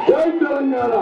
జై తెలంగాణ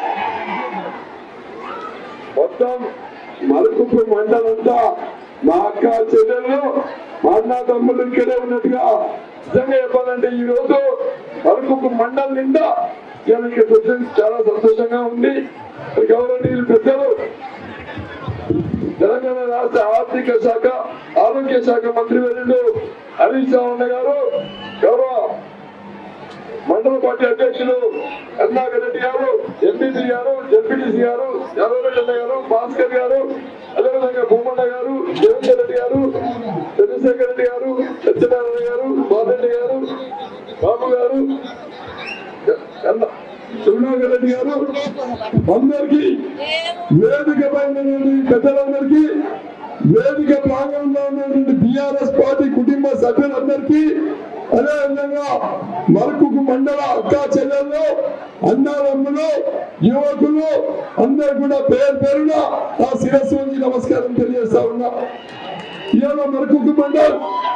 మొత్తం మరుకుపు మండలంతా మా అక్క చెల్లెళ్ళు మా అన్న తమ్ముళ్ళు ఇక్కడే ఉన్నట్టుగా నిజంగా చెప్పాలంటే ఈ రోజు మరుకుపు మండలం నిండా ఇవాళ ఇక్కడికి వచ్చి చాలా సంతోషంగా ఉంది గౌరవనీయులు పెద్దలు తెలంగాణ రాష్ట్ర ఆర్థిక శాఖ ఆరోగ్య శాఖ మంత్రి వర్యులు హరీష్ రావు గారు గౌరవ మండల పార్టీ అధ్యక్షులు కరుణాకర్ రెడ్డి గారు ఎంపీసీ గారు జడ్పీటీసీ గారు యాదవరెడ్డి గారు భాస్కర్ గారు అదేవిధంగా భూమన్న గారు దేవేందర్ రెడ్డి గారు చంద్రశేఖర్ రెడ్డి గారు సత్యనారాయణ గారు బాలరెడ్డి గారు బాబు గారు కన్న- సుగుణాకర్ రెడ్డి గారు అందరికీ వేదిక పైన ఉన్నటువంటి పెద్దలందరికీ వేదిక ప్రాంగణంలో ఉన్నటువంటి బిఆర్ఎస్ పార్టీ కుటుంబ సభ్యులందరికీ అదేవిధంగా మరకుకు మండల అక్క చెల్లెళ్ళు అన్నారమ్ములు యువకులు అందరు కూడా పేరు పేరున ఆ శిరస్సు వంచి నమస్కారం తెలియజేస్తా ఉన్నా ఇవాళ మరకుకు మండల్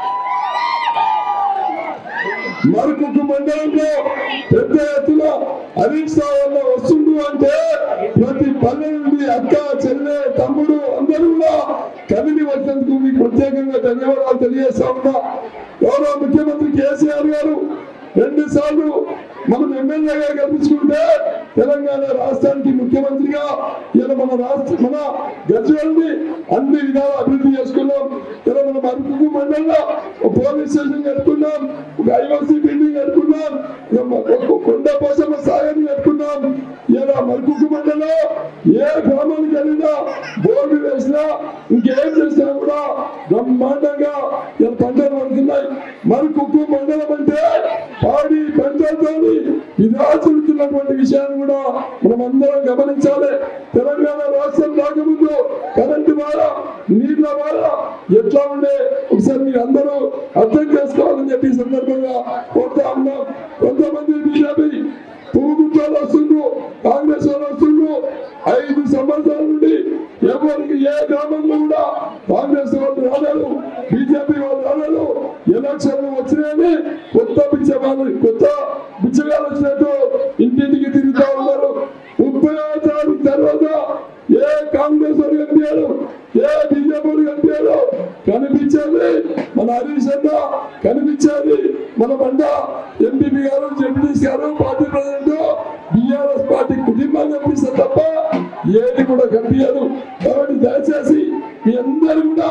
మరొక మండలంలో పెద్ద ఎత్తున హరీష్ రావు వల్ల వస్తుండు అంటే ప్రతి పల్లె నుండి అక్క చెల్లె తమ్ముడు అందరూ కూడా కదిలి వచ్చినందుకు మీకు ప్రత్యేకంగా ధన్యవాదాలు తెలియజేస్తా ఉన్నా గౌరవ ముఖ్యమంత్రి కేసీఆర్ గారు రెండు సార్లు మనం ఎమ్మెల్యేగా గెలిపించుకుంటే తెలంగాణ రాష్ట్రానికి ముఖ్యమంత్రిగా ఇలా మన రాష్ట్ర మన గజ్వేల్ని అన్ని విధాలు అభివృద్ధి చేసుకున్నాం ఇలా మన మరుపు మండలంలో ఒక పోలీస్ స్టేషన్ కట్టుకున్నాం ఒక ఐఓసీ బిల్డింగ్ కట్టుకున్నాం ఇక మ- ఒక కొండ పోసమ్మ సాగర్ కట్టుకున్నాం ఇలా మరుపు మండలంలో ఏ గ్రామానికి వెళ్ళినా బోర్డు వేసినా ఇంకేం చేసినా కూడా బ్రహ్మాండంగా ఇలా పంటలు పడుతున్నాయి మరుకుక్కు మండలం అంటే పాడి పంటలతో విరాచుతున్నటువంటి విషయాన్ని కూడా మనం అందరం గమనించాలి తెలంగాణ రాష్ట్రం రాకముందు కరెంటు బాధ నీళ్ళ బాధ ఎట్లా ఉండే ఒకసారి మీరు అందరూ అర్థం చేసుకోవాలని చెప్పి ఈ సందర్భంగా కోరుతా ఉన్నాం కొంతమంది బీజేపీ పువ్వుగుట్టాలు వస్తుండ్రు కాంగ్రెస్ వాళ్ళు వస్తుండ్రు ఐదు సంవత్సరాల నుండి ఎవరికి ఏ గ్రామంలో కూడా కాంగ్రెస్ వాళ్ళు రాలేదు బీజేపీ వాళ్ళు రాలేదు ఎలక్షన్లు వచ్చినాయని కొత్త బిచ్చగాలు కొత్త బిచ్చగాలు వచ్చినట్టు ఇంటింటికి తిరుగుతా ఉన్నారు ముప్పై తారీఖు తర్వాత ఏ కాంగ్రెస్ వాడు కనిపించాడు ఏ బీజేపీ వాడు కనిపించాడు కనిపించేది మన హరీష్ అన్న కనిపించేది మన బండ ఎంపీపీ గారు జడ్పీటీసీ గారు పార్టీ ప్రెసిడెంట్ బిఆర్ఎస్ పార్టీ కుటుంబాన్ని కనిపిస్తారు తప్ప ఏది కూడా కనిపించదు కాబట్టి దయచేసి మీ అందరూ కూడా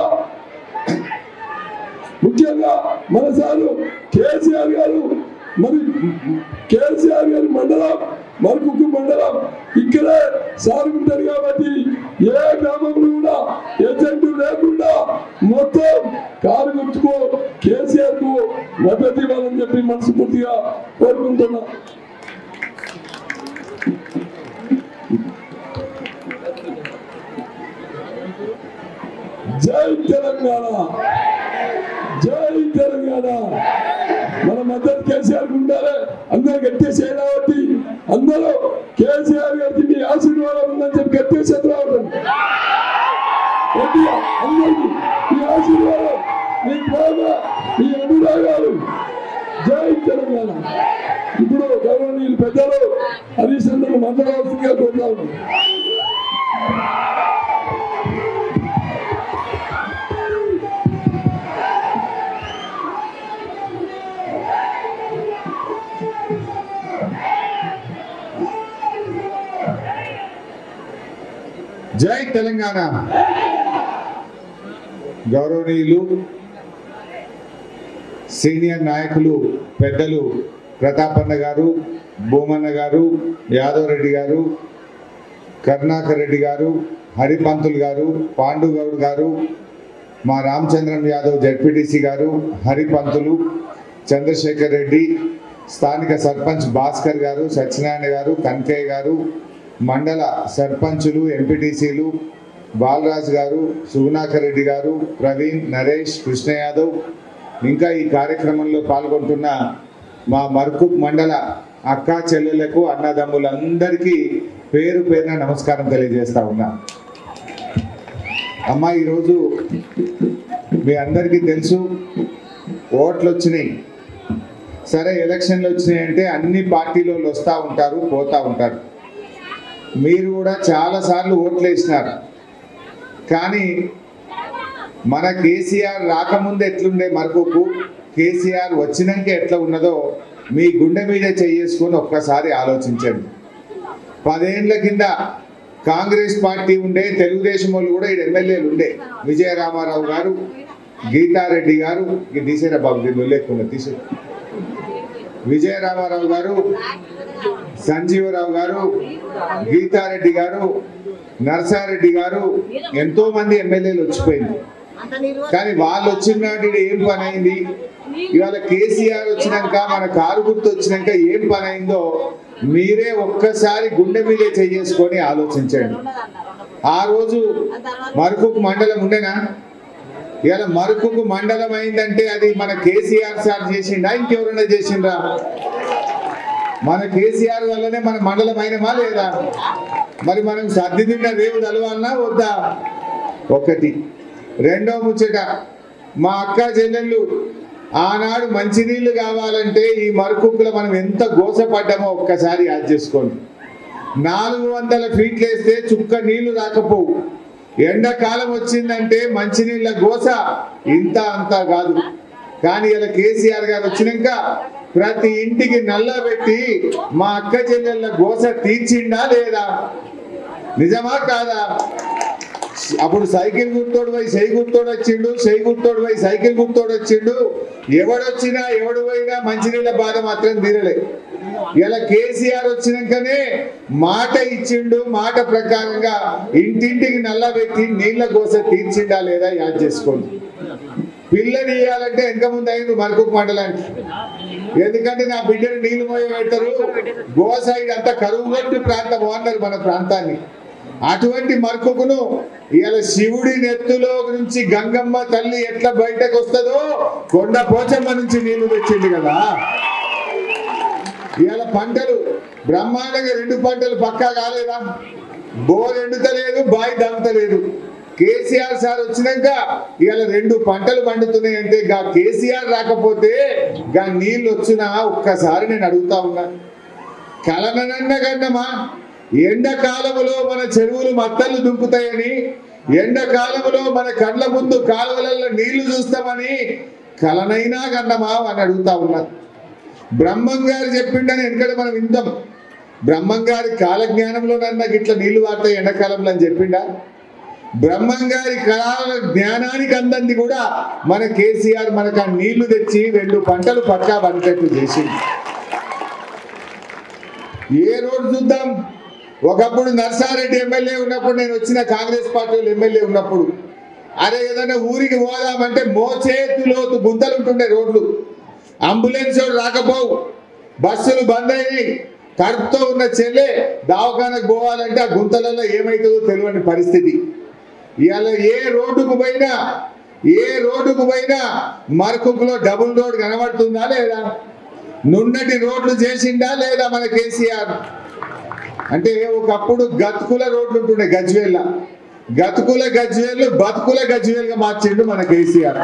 ముఖ్యంగా మన సారు కేసీఆర్ గారు మరి కేసీఆర్ గారి మండలం మరకుక్కు మండలం ఇక్కడే సార్ ఉంటారు కాబట్టి ఏ గ్రామంలో కూడా ఏజెంట్ లేకుండా మొత్తం కారు గుర్తుకు కేసీఆర్ కు మద్దతు ఇవ్వాలని చెప్పి మనస్ఫూర్తిగా కోరుకుంటున్నా జై తెలంగాణ జై తెలంగాణ మన మద్దతు కేసీఆర్ కు ఉండాలి అందరూ గట్టి చేయడానికి అందరూ కేసీఆర్ గారికి మీ ఆశీర్వాదం ఉందని చెప్పి గట్టి చేతి రావడం గట్టిగా అందరికీ మీ ఆశీర్వాదం మీ ప్రేమ మీ అనురాగాలు జై తెలంగాణ ఇప్పుడు గౌరవనీయులు పెద్దలు హరీష్ చంద్రులు మాట్లాడవలసిందిగా కోరుతా ఉన్నాను జై తెలంగాణ గౌరవనీయులు సీనియర్ నాయకులు పెద్దలు ప్రతాపన్న గారు భూమన్న గారు యాదవ్ రెడ్డి గారు కరుణాకర్ రెడ్డి గారు హరిపంతులు గారు పాండుగౌడ్ గారు మా రామచంద్రన్ యాదవ్ జడ్పీటీసీ గారు హరిపంతులు చంద్రశేఖర్ రెడ్డి స్థానిక సర్పంచ్ భాస్కర్ గారు సత్యనారాయణ గారు కనకయ్య గారు మండల సర్పంచులు ఎంపీటీసీలు బాలరాజు గారు సుగుణాకర్ రెడ్డి గారు ప్రవీణ్ నరేష్ కృష్ణ యాదవ్ ఇంకా ఈ కార్యక్రమంలో పాల్గొంటున్న మా మర్కు మండల అక్కా చెల్లెళ్లకు అన్నదమ్ములందరికీ పేరు పేరున నమస్కారం తెలియజేస్తా ఉన్నా అమ్మ ఈరోజు మీ అందరికీ తెలుసు ఓట్లు వచ్చినాయి సరే ఎలక్షన్లు వచ్చినాయంటే అన్ని పార్టీల వాళ్ళు వస్తూ ఉంటారు పోతూ ఉంటారు మీరు కూడా చాలాసార్లు ఓట్లు వేసినారు కానీ మన కేసీఆర్ రాకముందు ఎట్లుండే మరకుకు కేసీఆర్ వచ్చినాక ఎట్లా ఉన్నదో మీ గుండె మీద చేసుకొని ఒక్కసారి ఆలోచించండి పదేండ్ల కింద కాంగ్రెస్ పార్టీ ఉండే తెలుగుదేశం వాళ్ళు కూడా ఈ ఎమ్మెల్యేలు ఉండే విజయ రామారావు గారు గీతారెడ్డి గారు ఇది తీసేరా బాబు దీన్ని లేకుండా తీసే విజయ రామారావు గారు సంజీవరావు గారు గీతారెడ్డి గారు నర్సారెడ్డి గారు ఎంతో మంది ఎమ్మెల్యేలు వచ్చిపోయింది కానీ వాళ్ళు వచ్చిన నాటి ఏం పని అయింది ఇవాళ కేసీఆర్ వచ్చినాక మన కారు గుర్తు వచ్చినాక ఏం పని అయిందో మీరే ఒక్కసారి గుండె మీదే చేసుకొని ఆలోచించండి ఆ రోజు మరకుకు మండలం ఉండేనా ఇవాళ మరకుకు మండలం అయిందంటే అది మన కేసీఆర్ సార్ చేసిండా ఇంకెవరైనా చేసిండ్రా మన కేసీఆర్ వల్లనే మన మండలం అయినమా లేదా మరి మనం సర్ది తిన్న రేవు తలవాలనా వద్దా ఒకటి రెండో ముచ్చట మా అక్క చెల్లెళ్ళు ఆనాడు మంచినీళ్ళు కావాలంటే ఈ మరుకుక్కులో మనం ఎంత గోసపడ్డామో ఒక్కసారి యాద్ చేసుకోండి నాలుగు వందల ఫీట్లు వేస్తే చుక్క నీళ్లు రాకపోవు ఎండాకాలం వచ్చిందంటే మంచినీళ్ళ గోస ఇంత అంతా కాదు కానీ ఇలా కేసీఆర్ గారు వచ్చినాక ప్రతి ఇంటికి నల్ల పెట్టి మా అక్క చెల్లెళ్ళ గోస తీర్చిండా లేదా నిజమా కాదా అప్పుడు సైకిల్ గుర్తోడు పోయి సై గుర్తోడు వచ్చిండు సై గుర్తోడు పోయి సైకిల్ గుర్తోడు వచ్చిండు ఎవడొచ్చినా ఎవడు పోయినా మంచినీళ్ళ బాధ మాత్రం తీరలే ఇలా కేసీఆర్ వచ్చినాకనే మాట ఇచ్చిండు మాట ప్రకారంగా ఇంటింటికి నల్లబెట్టి నీళ్ళ కోస తీర్చిండా లేదా యాద్ చేసుకోండి పిల్లని ఇవ్వాలంటే వెనక ముందు అయింది మరొక మండలానికి ఎందుకంటే నా బిడ్డను నీళ్లు మోయ పెడతారు గోవా సైడ్ అంతా కరువు కొట్టి ప్రాంతం అన్నారు మన ప్రాంతాన్ని అటువంటి మరకుకును ఇవాళ శివుడి నెత్తులో నుంచి గంగమ్మ తల్లి ఎట్లా బయటకు వస్తుందో కొండ పోచమ్మ నుంచి నీళ్లు తెచ్చింది కదా ఇవాళ పంటలు బ్రహ్మాండంగా రెండు పంటలు పక్కా కాలేదా బోర్ ఎండుతలేదు బాయి దంతలేదు కేసీఆర్ సార్ వచ్చినాక ఇవాళ రెండు పంటలు పండుతున్నాయి అంటే గా కేసీఆర్ రాకపోతే గా నీళ్ళు వచ్చినా ఒక్కసారి నేను అడుగుతా ఉన్నా కలనన్న కన్నమా ఎండాకాలములో మన చెరువులు మత్తలు దుంకుతాయని ఎండాకాలములో మన కళ్ళ ముందు కాలువలలో నీళ్లు చూస్తామని కలనైనా కన్నమా అని అడుగుతా ఉన్నారు బ్రహ్మం గారు చెప్పిండని ఎందుకంటే మనం విందాం బ్రహ్మం గారి కాలజ్ఞానంలోనన్నా ఇట్లా నీళ్లు వాడతాయి ఎండాకాలంలో అని చెప్పిండా బ్రహ్మం గారి కళాల జ్ఞానానికి అందంది కూడా మన కేసీఆర్ మనకు ఆ నీళ్లు తెచ్చి రెండు పంటలు పక్కా పనిటట్టు చేసింది ఏ రోజు చూద్దాం ఒకప్పుడు నర్సారెడ్డి ఎమ్మెల్యే ఉన్నప్పుడు నేను వచ్చిన కాంగ్రెస్ పార్టీ వాళ్ళు ఎమ్మెల్యే ఉన్నప్పుడు అరే ఏదైనా ఊరికి పోదామంటే మోచేతులోతు గుంతలు ఉంటుండే రోడ్లు అంబులెన్స్ వాడు రాకపోవు బస్సులు బంద్ అయినాయి కడుపుతో ఉన్న చెల్లె దవాఖానకు పోవాలంటే ఆ గుంతలలో ఏమవుతుందో తెలియని పరిస్థితి ఇవాళ ఏ రోడ్డుకు పోయినా ఏ రోడ్డుకు పోయినా మరకుకులో డబుల్ రోడ్ కనబడుతుందా లేదా నున్నటి రోడ్లు చేసిండా లేదా మన కేసీఆర్ అంటే ఒకప్పుడు గతుకుల రోడ్లు ఉంటుండే గజ్వేల్ల గతుకుల గజ్వేల్ బతుకుల గజ్వేల్గా మార్చిండు మన కేసీఆర్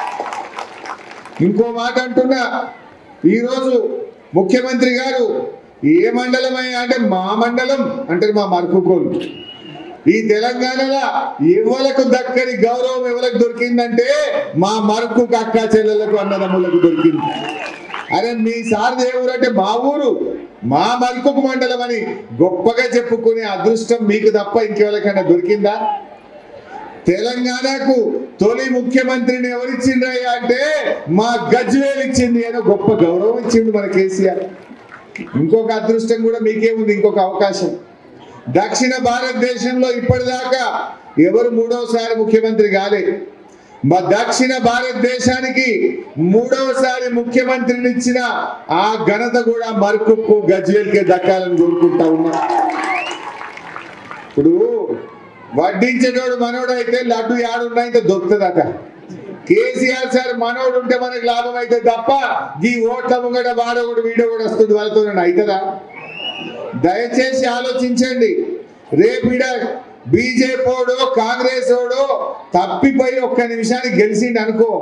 ఇంకో మాట అంటున్నా ఈరోజు ముఖ్యమంత్రి గారు ఏ మండలమయ్యా అంటే మా మండలం అంటే మా మరకుకోలు ఈ తెలంగాణలో ఎవలకు దక్కని గౌరవం ఎవరికి దొరికిందంటే మా మరకు అక్క చెల్లెలకు అన్నదమ్ములకు దొరికింది అరే మీ సార్ దేవుడు అంటే మా ఊరు మా మరుకుకు మండలం అని గొప్పగా చెప్పుకునే అదృష్టం మీకు తప్ప ఇంకెవరికైనా దొరికిందా తెలంగాణకు తొలి ముఖ్యమంత్రిని ఎవరిచ్చిండ్రయ్యా అంటే మా గజ్వేల్ ఇచ్చింది అని గొప్ప గౌరవం ఇచ్చిండు మన కేసీఆర్ ఇంకొక అదృష్టం కూడా మీకేముంది ఇంకొక అవకాశం దక్షిణ భారతదేశంలో ఇప్పటిదాకా ఎవరు మూడవసారి ముఖ్యమంత్రి కాలేదు మా దక్షిణ భారతదేశానికి మూడవసారి ముఖ్యమంత్రిని ఇచ్చిన ఆ ఘనత కూడా మరుకుప్పు గజ్వేల్కే దక్కాలని కోరుకుంటా ఉన్నా ఇప్పుడు వడ్డించేటోడు మనోడు అయితే లడ్డు యాడున్నా ఇంకా దొరుకుతుందట కేసీఆర్ సార్ మనోడు ఉంటే మనకి లాభం అయితే తప్ప ఈ ఓట్ల ముంగట వాడోడు వీడో కూడా వస్తుంది వాళ్ళతో అవుతుందా దయచేసి ఆలోచించండి రేపిడ బీజేపీ ఓడో కాంగ్రెస్ ఓడో తప్పిపోయి ఒక్క నిమిషానికి గెలిచిండు అనుకో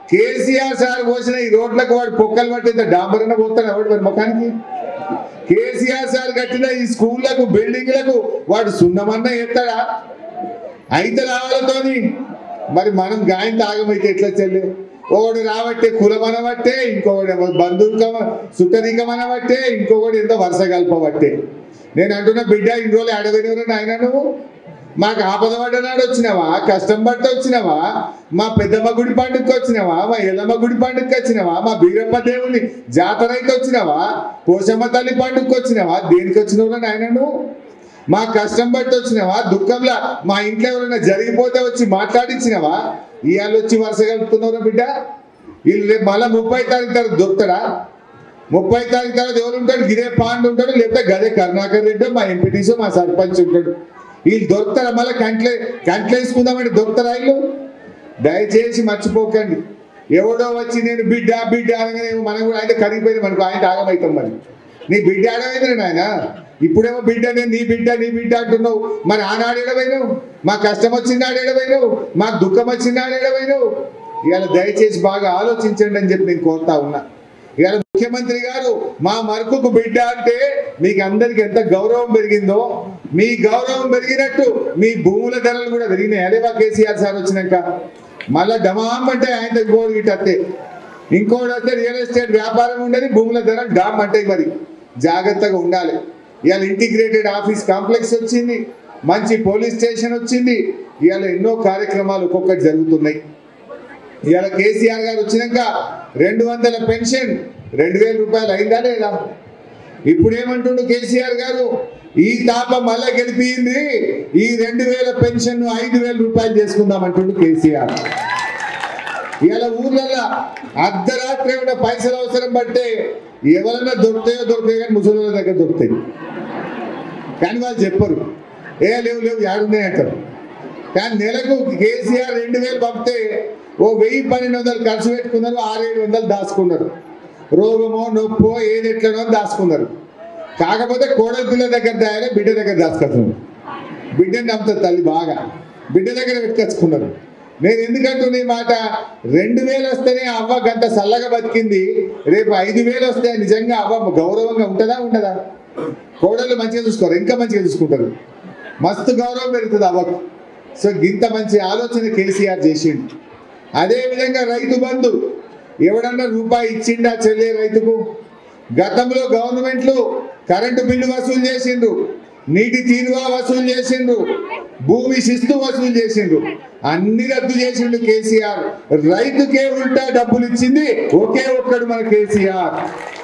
కేసీఆర్ సార్ పోసిన ఈ రోడ్లకు వాడు పొక్కలు పట్టింత డాంబరన పోతాడు ఎవడు వాడి ముఖానికి కేసీఆర్ సార్ కట్టిన ఈ స్కూళ్లకు బిల్డింగ్లకు వాడు సున్నమన్నా ఎత్తాడా అయితే రావాలతోని మరి మనం గాయం తాగమైతే ఎట్లా చెల్లి ఒకడు రాబట్టే కులమనబట్టే ఇంకొకటి బంధువుకమ సుట్టరికమనబట్టే ఇంకొకటి ఎంతో వరుస కలపబట్టే నేను అంటున్నా బిడ్డ ఇన్ని రోజులు అడవినవరు నాయన నువ్వు మాకు ఆపద పడ్డనాడు వచ్చినావా కష్టం పట్ట వచ్చినావా మా పెద్దమ్మ గుడి పండుగకి వచ్చినావా మా ఎల్లమ్మ గుడి పండుగకి వచ్చినావా మా బీరప్ప దేవుని జాతర అయితే వచ్చినావా పోషమ్మ తల్లి పండుగకి వచ్చినావా దేనికి వచ్చినవరా నాయన నువ్వు మా కష్టం బట్టి వచ్చినావా దుఃఖంలా మా ఇంట్లో ఎవరైనా జరిగిపోతే వచ్చి మాట్లాడించినావా ఇవాళ వచ్చి వరుస కలుపుతున్నారా బిడ్డ వీళ్ళు రేపు మళ్ళీ ముప్పై తారీఖు తర్వాత దొరుకుతాడా ముప్పై తారీఖు తర్వాత ఎవరు ఉంటాడు గిదే పాండు ఉంటాడు లేకపోతే గదే కరుణాకర్ రెడ్డి మా ఎంపీటీసీ మా సర్పంచ్ ఉంటాడు వీళ్ళు దొరుకుతారా మళ్ళీ కంట్లే కంట్లేసుకుందామంటే దొరుకుతారా వీళ్ళు దయచేసి మర్చిపోకండి ఎవడో వచ్చి నేను బిడ్డ బిడ్డ అనగానే మనం కూడా ఆయన కరిగిపోయింది మనకు ఆయన ఆగమవుతాం మరి నీ బిడ్డ ఆడమైంది నాయన ఇప్పుడేమో బిడ్డ నేను నీ బిడ్డ నీ బిడ్డ అంటున్నావు మరి ఆనాడు ఎడవైనావు మా కష్టం వచ్చినాడు ఎడవైనావు మాకు దుఃఖం వచ్చినాడు ఎడవైనావు ఇవాళ దయచేసి బాగా ఆలోచించండి అని చెప్పి నేను కోరుతా ఉన్నా ఇవాళ ముఖ్యమంత్రి గారు మా మరకుకు బిడ్డ అంటే మీకు అందరికి ఎంత గౌరవం పెరిగిందో మీ గౌరవం పెరిగినట్టు మీ భూముల ధరలు కూడా పెరిగినాయి అదేవా కేసీఆర్ సార్ వచ్చినాక మళ్ళా డమామ్ అంటే ఆయన దగ్గర గిట్టే ఇంకోటి అయితే రియల్ ఎస్టేట్ వ్యాపారం ఉండేది భూముల ధర డామ్ అంటే మరి జాగ్రత్తగా ఉండాలి ఇవాళ ఇంటిగ్రేటెడ్ ఆఫీస్ కాంప్లెక్స్ వచ్చింది మంచి పోలీస్ స్టేషన్ వచ్చింది ఇవాళ ఎన్నో కార్యక్రమాలు ఒక్కొక్కటి జరుగుతున్నాయి ఇవాళ కేసీఆర్ గారు వచ్చినాక రెండు వందల పెన్షన్ రెండు వేల రూపాయలు అయిందా లేదా ఇప్పుడు ఏమంటుండు కేసీఆర్ గారు ఈ తాప మళ్ళా గెలిపింది ఈ రెండు వేల పెన్షన్ ఐదు వేల రూపాయలు చేసుకుందాం అంటుండు కేసీఆర్ ఇలా ఊర్లలో అర్ధరాత్రి ఏమైనా పైసలు అవసరం పడితే ఎవరైనా దొరుకుతాయో దొరుకుతాయో కానీ ముసలి దగ్గర దొరుకుతాయి కానీ వాళ్ళు చెప్పరు ఏ లేవు లేవు యాడున్నాయి అంటారు కానీ నెలకు కేసీఆర్ రెండు వేలు పంపితే ఓ వెయ్యి పన్నెండు వందలు ఖర్చు పెట్టుకున్నారు ఆరేడు వందలు దాచుకున్నారు రోగమో నొప్పో ఏది ఎట్లనో దాచుకున్నారు కాకపోతే కోడల పిల్ల దగ్గర దాయాలి బిడ్డ దగ్గర దాచుకుంటున్నారు బిడ్డని నమ్ముతుంది తల్లి బాగా బిడ్డ దగ్గర పెట్టుకొచ్చుకున్నారు నేను ఎందుకంటున్నా ఈ మాట రెండు వేలు వస్తేనే అవ్వ గంట చల్లగా బతికింది రేపు ఐదు వేలు వస్తే నిజంగా అవ్వ గౌరవంగా ఉంటుందా ఉండదా కోడళ్ళు మంచిగా చూసుకోరు ఇంకా మంచిగా చూసుకుంటారు మస్తు గౌరవం పెరుగుతుంది అవ్వకు సో ఇంత మంచి ఆలోచన కేసీఆర్ చేసిండు అదే విధంగా రైతు బంధు ఎవడన్నా రూపాయి ఇచ్చిండా చెల్లే రైతుకు గతంలో గవర్నమెంట్లు కరెంటు బిల్లు వసూలు చేసిండ్రు నీటి తీరువా వసూలు చేసిండ్రు భూమి శిస్తు వసూలు చేసిండ్రు అన్ని రద్దు చేసిండు కేసీఆర్ రైతుకే ఉల్టా డబ్బులు ఇచ్చింది ఒకే ఒక్కడు మన కేసీఆర్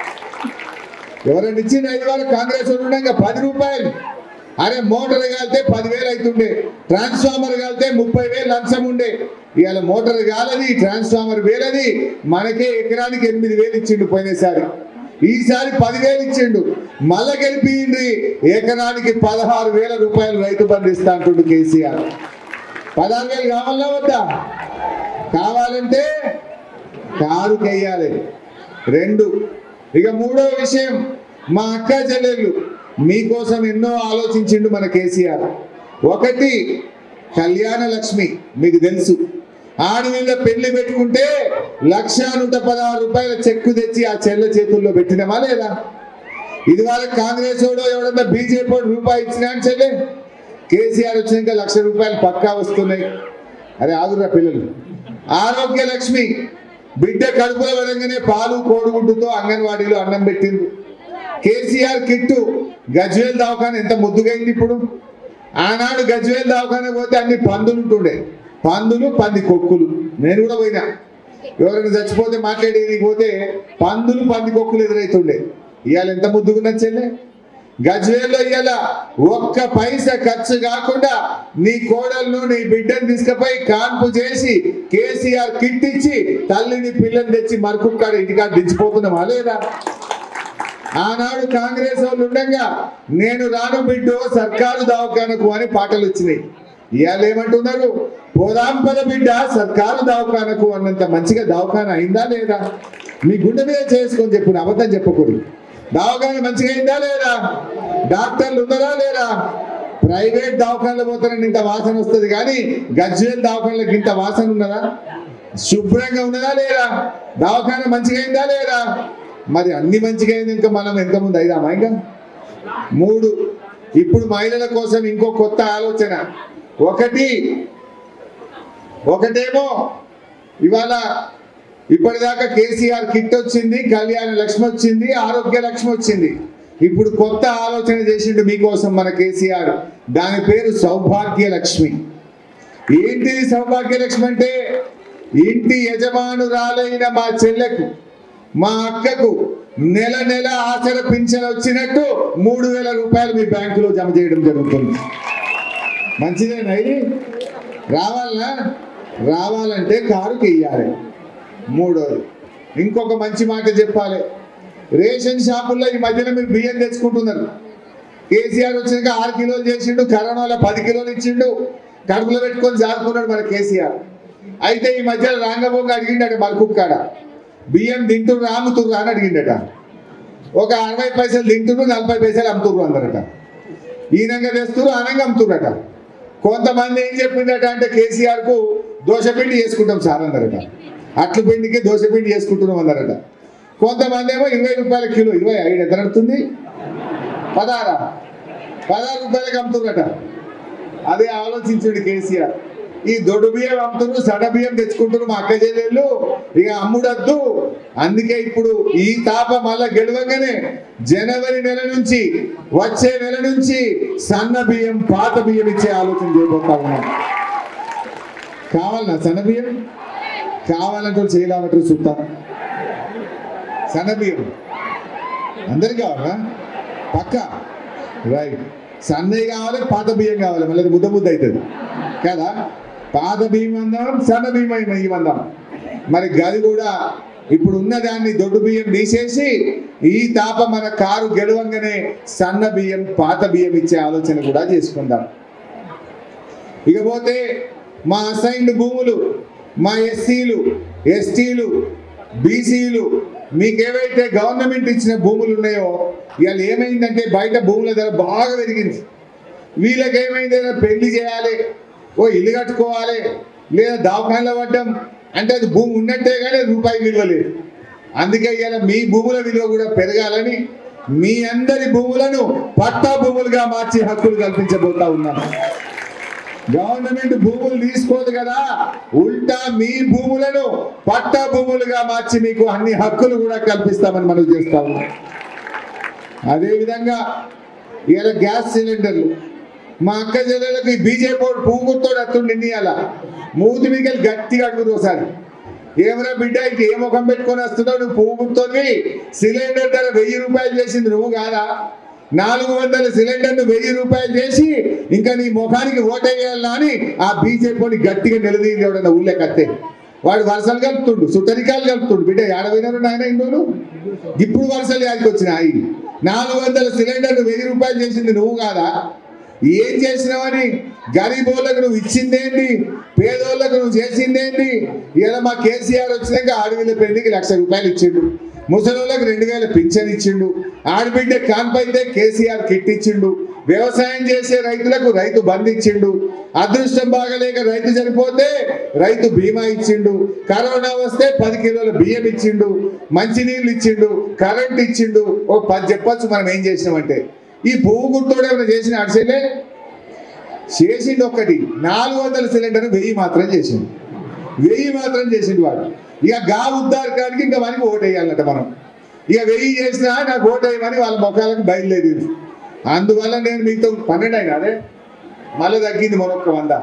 ఎవరైనా ఇచ్చింది ఐదు వాళ్ళు కాంగ్రెస్ వాళ్ళు ఉండగా పది రూపాయలు అరే మోటార్ కాలితే పదివేలు అవుతుండే ట్రాన్స్ఫార్మర్ కాలితే ముప్పై వేలు లంచం ఉండే ఇవాళ మోటార్ కాలది ట్రాన్స్ఫార్మర్ వేలది మనకే ఎకరానికి ఎనిమిది వేలు ఇచ్చిండు పోయినసారి ఈసారి పదివేలు ఇచ్చిండు మళ్ళా గెలిపిండి ఎకరానికి పదహారు వేల రూపాయలు రైతు బంధు ఇస్తా అంటుండు కేసీఆర్ పదహారు వేలు కావాలా వద్దా కావాలంటే కారు కేయాలి రెండు ఇక మూడో విషయం మా అక్క చెల్లెళ్ళు మీకోసం ఎన్నో ఆలోచించిండు మన కేసీఆర్ ఒకటి కళ్యాణ లక్ష్మి మీకు తెలుసు ఆడవిళ్ళ పెళ్లి పెట్టుకుంటే లక్ష నూట పదహారు రూపాయల చెక్కు తెచ్చి ఆ చెల్లె చేతుల్లో పెట్టినమా లేదా ఇది వాళ్ళ కాంగ్రెస్ వాడు ఎవడన్నా బీజేపీ వాడు రూపాయి ఇచ్చినా అని చెల్లె కేసీఆర్ వచ్చినాక లక్ష రూపాయలు పక్కా వస్తున్నాయి అరే ఆగురా పిల్లలు ఆరోగ్య లక్ష్మి బిడ్డ కడుపులో పడంగానే పాలు కోడిగుడ్డుతో అంగన్వాడీలో అన్నం పెట్టింది కేసీఆర్ కిట్టు గజ్వేల్ దవాఖాన ఎంత ముద్దుగైంది ఇప్పుడు ఆనాడు గజ్వేల్ దవాఖాన పోతే అన్ని పందులు ఉంటుండే పందులు పంది కొక్కులు నేను కూడా పోయినా ఎవరైనా చచ్చిపోతే మాట్లాడేది పోతే పందులు పంది కొక్కులు ఎదురైతుండే ఇవాళ ఎంత ముద్దుగున్నా చెల్లె గజ్వేల్లో ఇవాళ ఒక్క పైసా ఖర్చు కాకుండా నీ కోడలను నీ బిడ్డను తీసుకుపోయి కాన్పు చేసి కేసీఆర్ కిట్ ఇచ్చి తల్లిని పిల్లని తెచ్చి మరకుక్కాడ ఇంటికాడ దించిపోతున్నామా లేదా ఆనాడు కాంగ్రెస్ వాళ్ళు ఉండగా నేను రాను బిడ్డో సర్కారు దవాఖానకు అని పాటలు వచ్చినాయి ఇవాళ ఏమంటున్నారు పోదాంపద బిడ్డ సర్కారు దవాఖానకు అన్నంత మంచిగా దవాఖాన అయిందా లేదా మీ గుండె మీద చేసుకొని చెప్పు అబద్ధం చెప్పకూడదు దవాఖాన మంచిగా అయిందా లేదా డాక్టర్లు ఉన్నారా లేరా ప్రైవేట్ దవాఖానలో పోతారని ఇంత వాసన వస్తుంది కానీ గజ్వేల్ దవాఖానలకు ఇంత వాసన ఉన్నదా శుభ్రంగా ఉన్నదా లేదా దవాఖాన మంచిగా అయిందా లేదా మరి అన్ని మంచిగా అయింది ఇంకా మనం ఎంత ముందు అయిదామా ఇంకా మూడు ఇప్పుడు మహిళల కోసం ఇంకో కొత్త ఆలోచన ఒకటి ఒకటేమో ఇవాళ ఇప్పటిదాకా కేసీఆర్ కిట్ వచ్చింది కళ్యాణ లక్ష్మి వచ్చింది ఆరోగ్య లక్ష్మి వచ్చింది ఇప్పుడు కొత్త ఆలోచన చేసిండు మీకోసం మన కేసీఆర్ దాని పేరు సౌభాగ్య లక్ష్మి ఏంటిది సౌభాగ్య లక్ష్మి అంటే ఇంటి యజమానురాలైన మా చెల్లెకు మా అక్కకు నెల నెల ఆచర పింఛన్ వచ్చినట్టు మూడు వేల రూపాయలు మీ బ్యాంకులో జమ చేయడం జరుగుతుంది మంచిదేనా ఇది రావాలనా రావాలంటే కారుకి ఇయ్యాలి మూడోది ఇంకొక మంచి మాట చెప్పాలి రేషన్ షాపుల్లో ఈ మధ్యన మీరు బియ్యం తెచ్చుకుంటున్నారు కేసీఆర్ వచ్చినాక ఆరు కిలోలు చేసిండు కరోనాలో పది కిలోలు ఇచ్చిండు కడుపులో పెట్టుకొని జారుకున్నాడు మన కేసీఆర్ అయితే ఈ మధ్య రాంగబోంగ అడిగిండట మరకుక్ కాడ బియ్యం తింటుర్రా అమ్ముతుర్రా అని అడిగిండట ఒక అరవై పైసలు తింటున్నారు నలభై పైసలు అమ్ముతుర్రు అందరట ఈనంగా తెస్తున్నారు అనంగా అమ్ముతుర్రట కొంతమంది ఏం చెప్పిందట అంటే కేసీఆర్ కు దోశపిండి చేసుకుంటాం సార్ అందరట అట్ల పిండికి దోశపిండి చేసుకుంటున్నాం అందరట కొంతమంది ఏమో ఇరవై రూపాయల కిలో ఇరవై ఐదు ఎంత నడుతుంది పదహారా పదహారు రూపాయలకి అమ్ముతున్నట అదే ఆలోచించండి కేసీఆర్ ఈ దొడ్డు బియ్యం అమ్ముతున్నారు సడ బియ్యం తెచ్చుకుంటున్నారు మా అక్క చెల్లెళ్ళు ఇక అమ్ముడద్దు అందుకే ఇప్పుడు ఈ తాప మళ్ళా గెలవగానే జనవరి నెల నుంచి వచ్చే నెల నుంచి సన్న బియ్యం పాత బియ్యం ఇచ్చే ఆలోచన చేయబోతా ఉన్నాం కావాలనా సన్న బియ్యం కావాలంటే చేయాలంటారు చూస్తా సన్న బియ్యం అందరికి కావాలా పక్క రైట్ సన్నయ్య కావాలి పాత బియ్యం కావాలి మళ్ళీ అది ముద్ద ముద్ద అవుతుంది కదా పాత బియ్యం అందాం సన్న బియ్యం ఇవ్వందాం మరి గది కూడా ఇప్పుడు ఉన్న దాన్ని దొడ్డు బియ్యం తీసేసి ఈ తాప మన కారు గెలవంగానే సన్న బియ్యం పాత బియ్యం ఇచ్చే ఆలోచన కూడా చేసుకుందాం ఇకపోతే మా అసైన్డ్ భూములు మా ఎస్సీలు ఎస్టీలు బీసీలు మీకేవైతే గవర్నమెంట్ ఇచ్చిన భూములు ఉన్నాయో ఇవాళ ఏమైందంటే బయట భూముల ధర బాగా పెరిగింది వీళ్ళకి ఏమైంది ఏదైనా పెళ్లి చేయాలి ఓ ఇల్లు కట్టుకోవాలి లేదా దవాఖానలో పడ్డం అంటే అది భూమి ఉన్నట్టే కానీ రూపాయి విలువ లేదు అందుకే ఇవాళ మీ భూముల విలువ కూడా పెరగాలని మీ అందరి భూములను పట్టా భూములుగా మార్చి హక్కులు కల్పించబోతా ఉన్నాం గవర్నమెంట్ భూములు తీసుకోదు కదా ఉల్టా మీ భూములను పట్టా భూములుగా మార్చి మీకు అన్ని హక్కులు కూడా కల్పిస్తామని మనం చేస్తాము అదేవిధంగా ఇలా గ్యాస్ సిలిండర్లు మా అక్క చెల్లెలకు ఈ బీజేపీ పువ్వు గుర్తోడు అత్తుండి ఇయ్యాల మూతి మిగలు గట్టిగా అడుగురు ఒకసారి ఏమరా బిడ్డ ఇంక ఏ ముఖం పెట్టుకొని వస్తున్నావు నువ్వు పువ్వు గుర్తోని సిలిండర్ ధర వెయ్యి రూపాయలు చేసింది నువ్వు కాదా నాలుగు వందల సిలిండర్ను వెయ్యి రూపాయలు చేసి ఇంకా నీ ముఖానికి ఓటేయాలా అని ఆ బీజేపీని గట్టిగా నిలదీయండి ఎవడన్నా ఊళ్ళో కత్తే వాడు వరుసలు కలుపుతుండు సుతరికాలు కలుపుతుండు బిడ్డ ఏడవైనారు నాయన ఇండోలు ఇప్పుడు వరుసలు యాదికి వచ్చినాయి నాలుగు వందల సిలిండర్ను వెయ్యి రూపాయలు చేసింది నువ్వు కాదా ఏం చేసినావని గరీబోళ్ళకు నువ్వు ఇచ్చిందేంటి పేదోళ్ళకు నువ్వు చేసిందేంటి ఇలా మా కేసీఆర్ వచ్చినాక ఆడవిళ్ళ పెళ్లికి లక్ష రూపాయలు ఇచ్చిండు ముసలోళ్ళకి రెండు వేల పింఛన్ ఇచ్చిండు ఆడబిడ్డ కాన్పైతే కేసీఆర్ కిట్ ఇచ్చిండు వ్యవసాయం చేసే రైతులకు రైతు బంద్ ఇచ్చిండు అదృష్టం బాగలేక రైతు చనిపోతే రైతు బీమా ఇచ్చిండు కరోనా వస్తే పది కిలోల బియ్యం ఇచ్చిండు మంచినీళ్ళు ఇచ్చిండు కరెంట్ ఇచ్చిండు ఓ పది చెప్పొచ్చు మనం ఏం చేసినామంటే ఈ పువ్వు గుర్తోడు ఏమైనా చేసిన అడిసేలే చేసిండు ఒక్కటి నాలుగు వందల సిలిండర్ వెయ్యి మాత్రం చేసిండు వెయ్యి మాత్రం చేసిండు వాడు ఇక గా ఉద్దారకానికి ఇంకా మనకి ఓటు వేయాలన్నట మనం ఇక వెయ్యి చేసినా నాకు ఓటు వేయమని వాళ్ళ ముఖాలకు బయలుదేరింది అందువల్ల నేను మీతో పన్నెండు అయినా అదే మళ్ళీ తగ్గింది మరొక్క వంద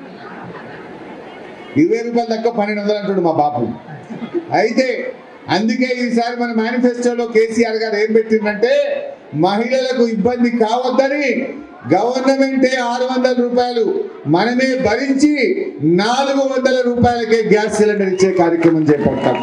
ఇరవై రూపాయలు తక్కువ పన్నెండు వందలు అంటాడు మా బాపు అయితే అందుకే ఈసారి మన మేనిఫెస్టోలో కేసీఆర్ గారు ఏం పెట్టిందంటే మహిళలకు ఇబ్బంది కావద్దని గవర్నమెంటే ఆరు వందల రూపాయలు మనమే భరించి నాలుగు వందల రూపాయలకే గ్యాస్ సిలిండర్ ఇచ్చే కార్యక్రమం చేపడతాం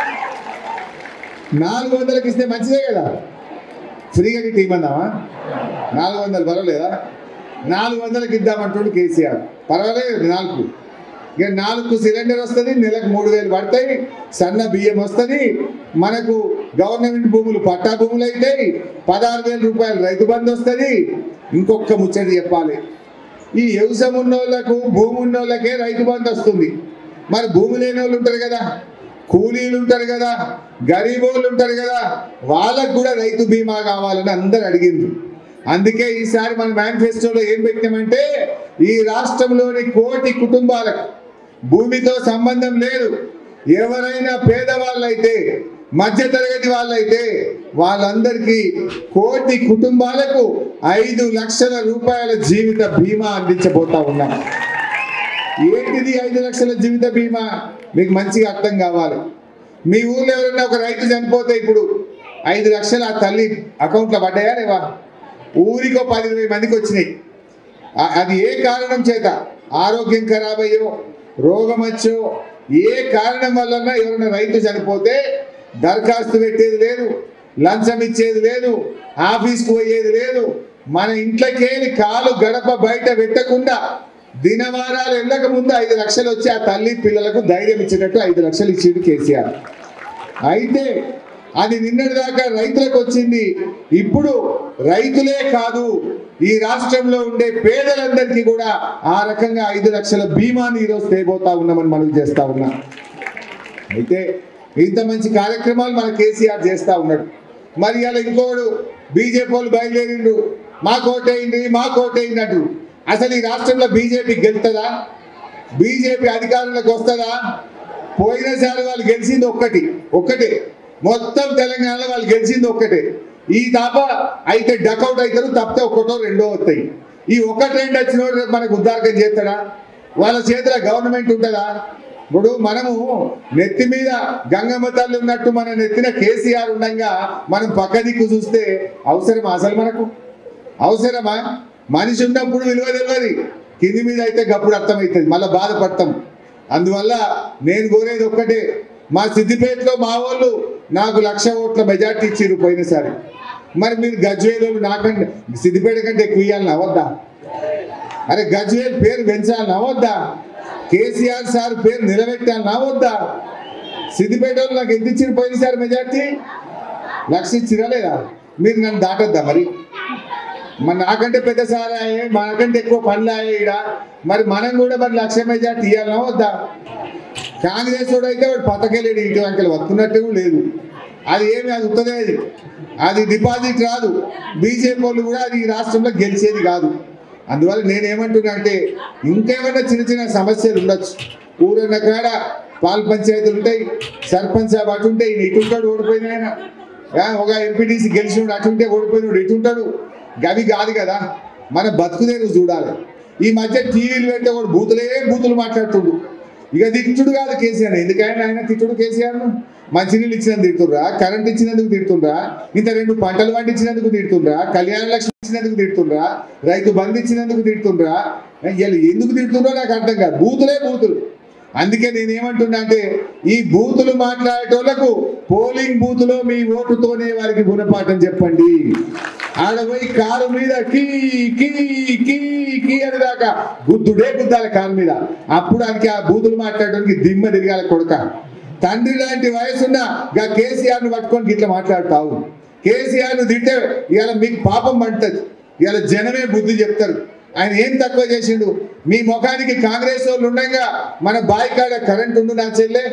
నాలుగు వందలకి ఇస్తే మంచిదే కదా ఫ్రీగా గిట్ట ఇవ్వమందామా నాలుగు వందలు పర్వాలేదా నాలుగు వందలకి ఇద్దామంటాడు కేసీఆర్ పర్వాలేదు నాలుగు ఇక నాలుగు సిలిండర్ వస్తుంది నెలకు మూడు వేలు పడతాయి సన్న బియ్యం వస్తుంది మనకు గవర్నమెంట్ భూములు పట్టా భూములు అవుతాయి పదహారు వేల రూపాయలు రైతు బంధు వస్తుంది ఇంకొక ముచ్చట చెప్పాలి ఈ వ్యవసాయం ఉన్నోళ్ళకు భూమి ఉన్నోళ్ళకే రైతు బంధు వస్తుంది మరి భూమి లేని వాళ్ళు ఉంటారు కదా కూలీలు ఉంటారు కదా గరీబ్ వాళ్ళు ఉంటారు కదా వాళ్ళకు కూడా రైతు బీమా కావాలని అందరు అడిగింది అందుకే ఈసారి మన మేనిఫెస్టోలో ఏం పెట్టామంటే ఈ రాష్ట్రంలోని కోటి కుటుంబాలకు భూమితో సంబంధం లేదు ఎవరైనా పేదవాళ్ళైతే మధ్యతరగతి వాళ్ళైతే వాళ్ళందరికీ కోటి కుటుంబాలకు ఐదు లక్షల రూపాయల జీవిత బీమా అందించబోతా ఉన్నాం ఏంటిది ఐదు లక్షల జీవిత బీమా మీకు మంచిగా అర్థం కావాలి మీ ఊర్లో ఎవరైనా ఒక రైతు చనిపోతే ఇప్పుడు ఐదు లక్షలు ఆ తల్లి అకౌంట్లో పడ్డాయా లేవా ఊరికో పది ఇరవై మందికి వచ్చినాయి ఆ- అది ఏ కారణం చేత ఆరోగ్యం ఖరాబ్ అయ్యో రోగం వచ్చో ఏ కారణం వల్ల ఎవరైనా రైతు చనిపోతే దరఖాస్తు పెట్టేది లేదు లంచం ఇచ్చేది లేదు ఆఫీస్కు పోయేది లేదు మన ఇంట్లోకేని కాలు గడప బయట పెట్టకుండా దినవారాలు వెళ్ళక ముందు ఐదు లక్షలు వచ్చి ఆ తల్లి పిల్లలకు ధైర్యం ఇచ్చేటట్టు ఐదు లక్షలు ఇచ్చిండు కేసీఆర్ అయితే అది నిన్నటి దాకా రైతులకు వచ్చింది ఇప్పుడు రైతులే కాదు ఈ రాష్ట్రంలో ఉండే పేదలందరికీ కూడా ఆ రకంగా ఐదు లక్షల బీమాని ఈరోజు తేబోతా ఉన్నామని మనం చేస్తా ఉన్నాం అయితే ఇంత మంచి కార్యక్రమాలు మన కేసీఆర్ చేస్తా ఉన్నాడు మరి ఇలా ఇంకోడు బీజేపీ వాళ్ళు బయలుదేరిండు మా కోటేయండి మా కోటేయండి అంటారు అసలు ఈ రాష్ట్రంలో బీజేపీ గెలుతుందా బీజేపీ అధికారంలోకి వస్తుందా పోయినసారి వాళ్ళు గెలిచింది ఒక్కటి ఒక్కటే మొత్తం తెలంగాణలో వాళ్ళు గెలిచింది ఒక్కటే ఈ తప్ప అయితే డకౌట్ అవుతారు తప్పితే ఒక్కటో రెండో వస్తాయి ఈ ఒకటి రెండు వచ్చినోడు రేపు మనకు ఉద్దారకం చేస్తాడా వాళ్ళ చేతిలో గవర్నమెంట్ ఉంటుందా ఇప్పుడు మనము నెత్తి మీద గంగమ్మ తల్లి ఉన్నట్టు మన నెత్తిన కేసీఆర్ ఉండగా మనం పక్క దిక్కు చూస్తే అవసరమా అసలు మనకు అవసరమా మనిషి ఉన్నప్పుడు విలువ తెలియదు కింది మీద అయితే గప్పుడు అర్థమవుతుంది మళ్ళీ బాధపడతాం అందువల్ల నేను కోరేది ఒక్కటే మా సిద్దిపేటలో మా వాళ్ళు నాకు లక్ష ఓట్ల మెజార్టీ ఇచ్చిర్రు పోయినసారి మరి మీరు గజ్వేలు నాకంటే సిద్దిపేట కంటే ఎక్కువ ఇవ్వాలని అవద్దా అరే గజ్వేల్ పేరు పెంచాలని అవద్దా కేసీఆర్ సార్ పేరు నిలబెట్టాలని అవద్దా సిద్దిపేట వాళ్ళు నాకు ఎంత ఇచ్చిన పోయినసారి మెజార్టీ లక్ష ఇచ్చిరా లేదా మీరు నన్ను దాటద్దా మరి మరి నాకంటే పెద్ద సార్ అయ్యే మనకంటే ఎక్కువ పనులు అయ్యాయి ఈడ మరి మనం కూడా మరి లక్ష మెజార్టీ ఇవ్వాలన్నా వద్దా కాంగ్రెస్ వాడు అయితే వాడు పథకెళ్ళాడు ఇంటి వంకలు వస్తున్నట్టు లేదు అది ఏమి అది ఉత్తదే అది అది డిపాజిట్ రాదు బీజేపీ వాళ్ళు కూడా అది ఈ రాష్ట్రంలో గెలిచేది కాదు అందువల్ల నేనేమంటున్నా అంటే ఇంకేమైనా చిన్న చిన్న సమస్యలు ఉండొచ్చు ఊరన్న కాడ పాల పంచాయతీలు ఉంటాయి సర్పంచ్ సాబ్ అటు ఉంటాయి ఈయన ఇటు ఉంటాడు ఓడిపోయిన ఆయన ఆ, ఒక ఎంపీటీసీ గెలిచినాడు అటుంటే ఓడిపోయినాడు ఇటు ఉంటాడు గవి కాదు కదా మన బతుకుదేరు చూడాలి ఈ మధ్య టీవీలు పెడితే వాడు బూతులే బూతులు మాట్లాడుతుండు ఇక తిట్టుడు కాదు కేసీఆర్ ఎందుకైనా ఆయన తిట్టుడు కేసీఆర్ మంచినీళ్ళు ఇచ్చినందుకు తిడుతుండ్రా కరెంట్ ఇచ్చినందుకు తిడుతుండ్రా ఇంత రెండు పంటలు పండించినందుకు తిడుతుండ్రా కళ్యాణ లక్ష్మి ఇచ్చినందుకు తిడుతుండ్రా రైతు బంధు ఇచ్చినందుకు తిడుతుండ్రా వీళ్ళు ఎందుకు తిడుతుండ్రో నాకు అర్థం కాదు బూతులే బూతులు అందుకే నేను ఏమంటున్నా అంటే ఈ బూతులు మాట్లాడేటోళ్లకు పోలింగ్ బూత్ లో మీ ఓటుతోనే వారికి గుణపాఠం చెప్పండి ఆడ పోయి కారు మీద కీ కీ కీ కీ అని దాకా గుద్దుడే గుద్దాలి కారు మీద అప్పుడు ఆయనకి ఆ బూతులు మాట్లాడడానికి దిమ్మ తిరగాలి కొడుక తండ్రి లాంటి వయసున్న గా కేసీఆర్ ను పట్టుకొని ఇట్లా మాట్లాడతావు కేసీఆర్ ను తింటే ఇవాళ మీకు పాపం పంటది ఇవాళ జనమే బుద్ధి చెప్తారు ఆయన ఏం తక్కువ చేసిండు మీ ముఖానికి కాంగ్రెస్ వాళ్ళు ఉండగా మన బాయికాడ కరెంట్ ఉండు నా చెల్లె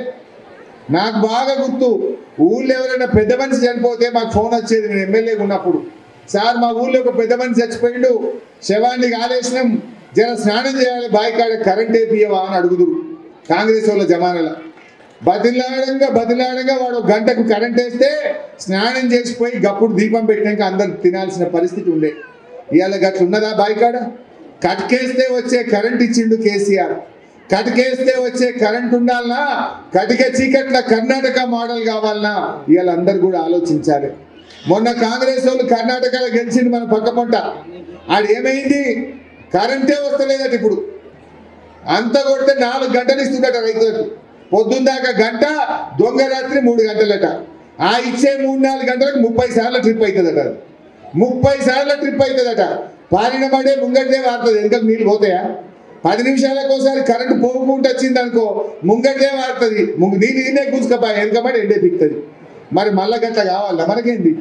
నాకు బాగా గుర్తు ఊళ్ళో ఎవరైనా పెద్ద మనిషి చనిపోతే మాకు ఫోన్ వచ్చేది నేను ఎమ్మెల్యే ఉన్నప్పుడు సార్ మా ఊళ్ళో ఒక పెద్ద మనిషి చచ్చిపోయిండు శవాన్ని కాలేసినాం జర స్నానం చేయాలి బాయికాడ కరెంట్ వేపియవా అని అడుగుదురు కాంగ్రెస్ వాళ్ళ జమానాల బదిలాడంగా బదిలాడంగా వాడు ఒక గంటకు కరెంట్ వేస్తే స్నానం చేసిపోయి గప్పుడు దీపం పెట్టినాక అందరు తినాల్సిన పరిస్థితి ఉండే ఇవాళ గట్ల ఉన్నదా బాయికాడ కట్కేస్తే వచ్చే కరెంట్ ఇచ్చిండు కేసీఆర్ కటికేస్తే వచ్చే కరెంట్ ఉండాలనా కటిక చీకట్ల కర్ణాటక మోడల్ కావాలనా ఇవాళ అందరు కూడా ఆలోచించాలి మొన్న కాంగ్రెస్ వాళ్ళు కర్ణాటకలో గెలిచింది మన పక్క పొంట ఆడు ఏమైంది కరెంటే వస్తలేదట ఇప్పుడు అంత కొడితే నాలుగు గంటలు ఇస్తుందట రైతులకు పొద్దున్న దాకా గంట దొంగ రాత్రి మూడు గంటలట ఆ ఇచ్చే మూడు నాలుగు గంటలకు ముప్పై సార్లు ట్రిప్ అవుతుందట అది. ముప్పై సార్లు ట్రిప్ అవుతుందట పారిన పడే ముంగటిదే వాడుతుంది వెనకకు నీళ్ళు పోతాయా పది నిమిషాలకు ఒకసారి కరెంటు పోగుకుంటూ వచ్చింది అనుకో ముంగటిదే వాడుతుంది ముంగ నీళ్ళు ఈయనే కూసుకపోయి వెనకబడి ఎండే పిక్తుంది మరి మళ్ళా గట్ల కావాలా మనకేంది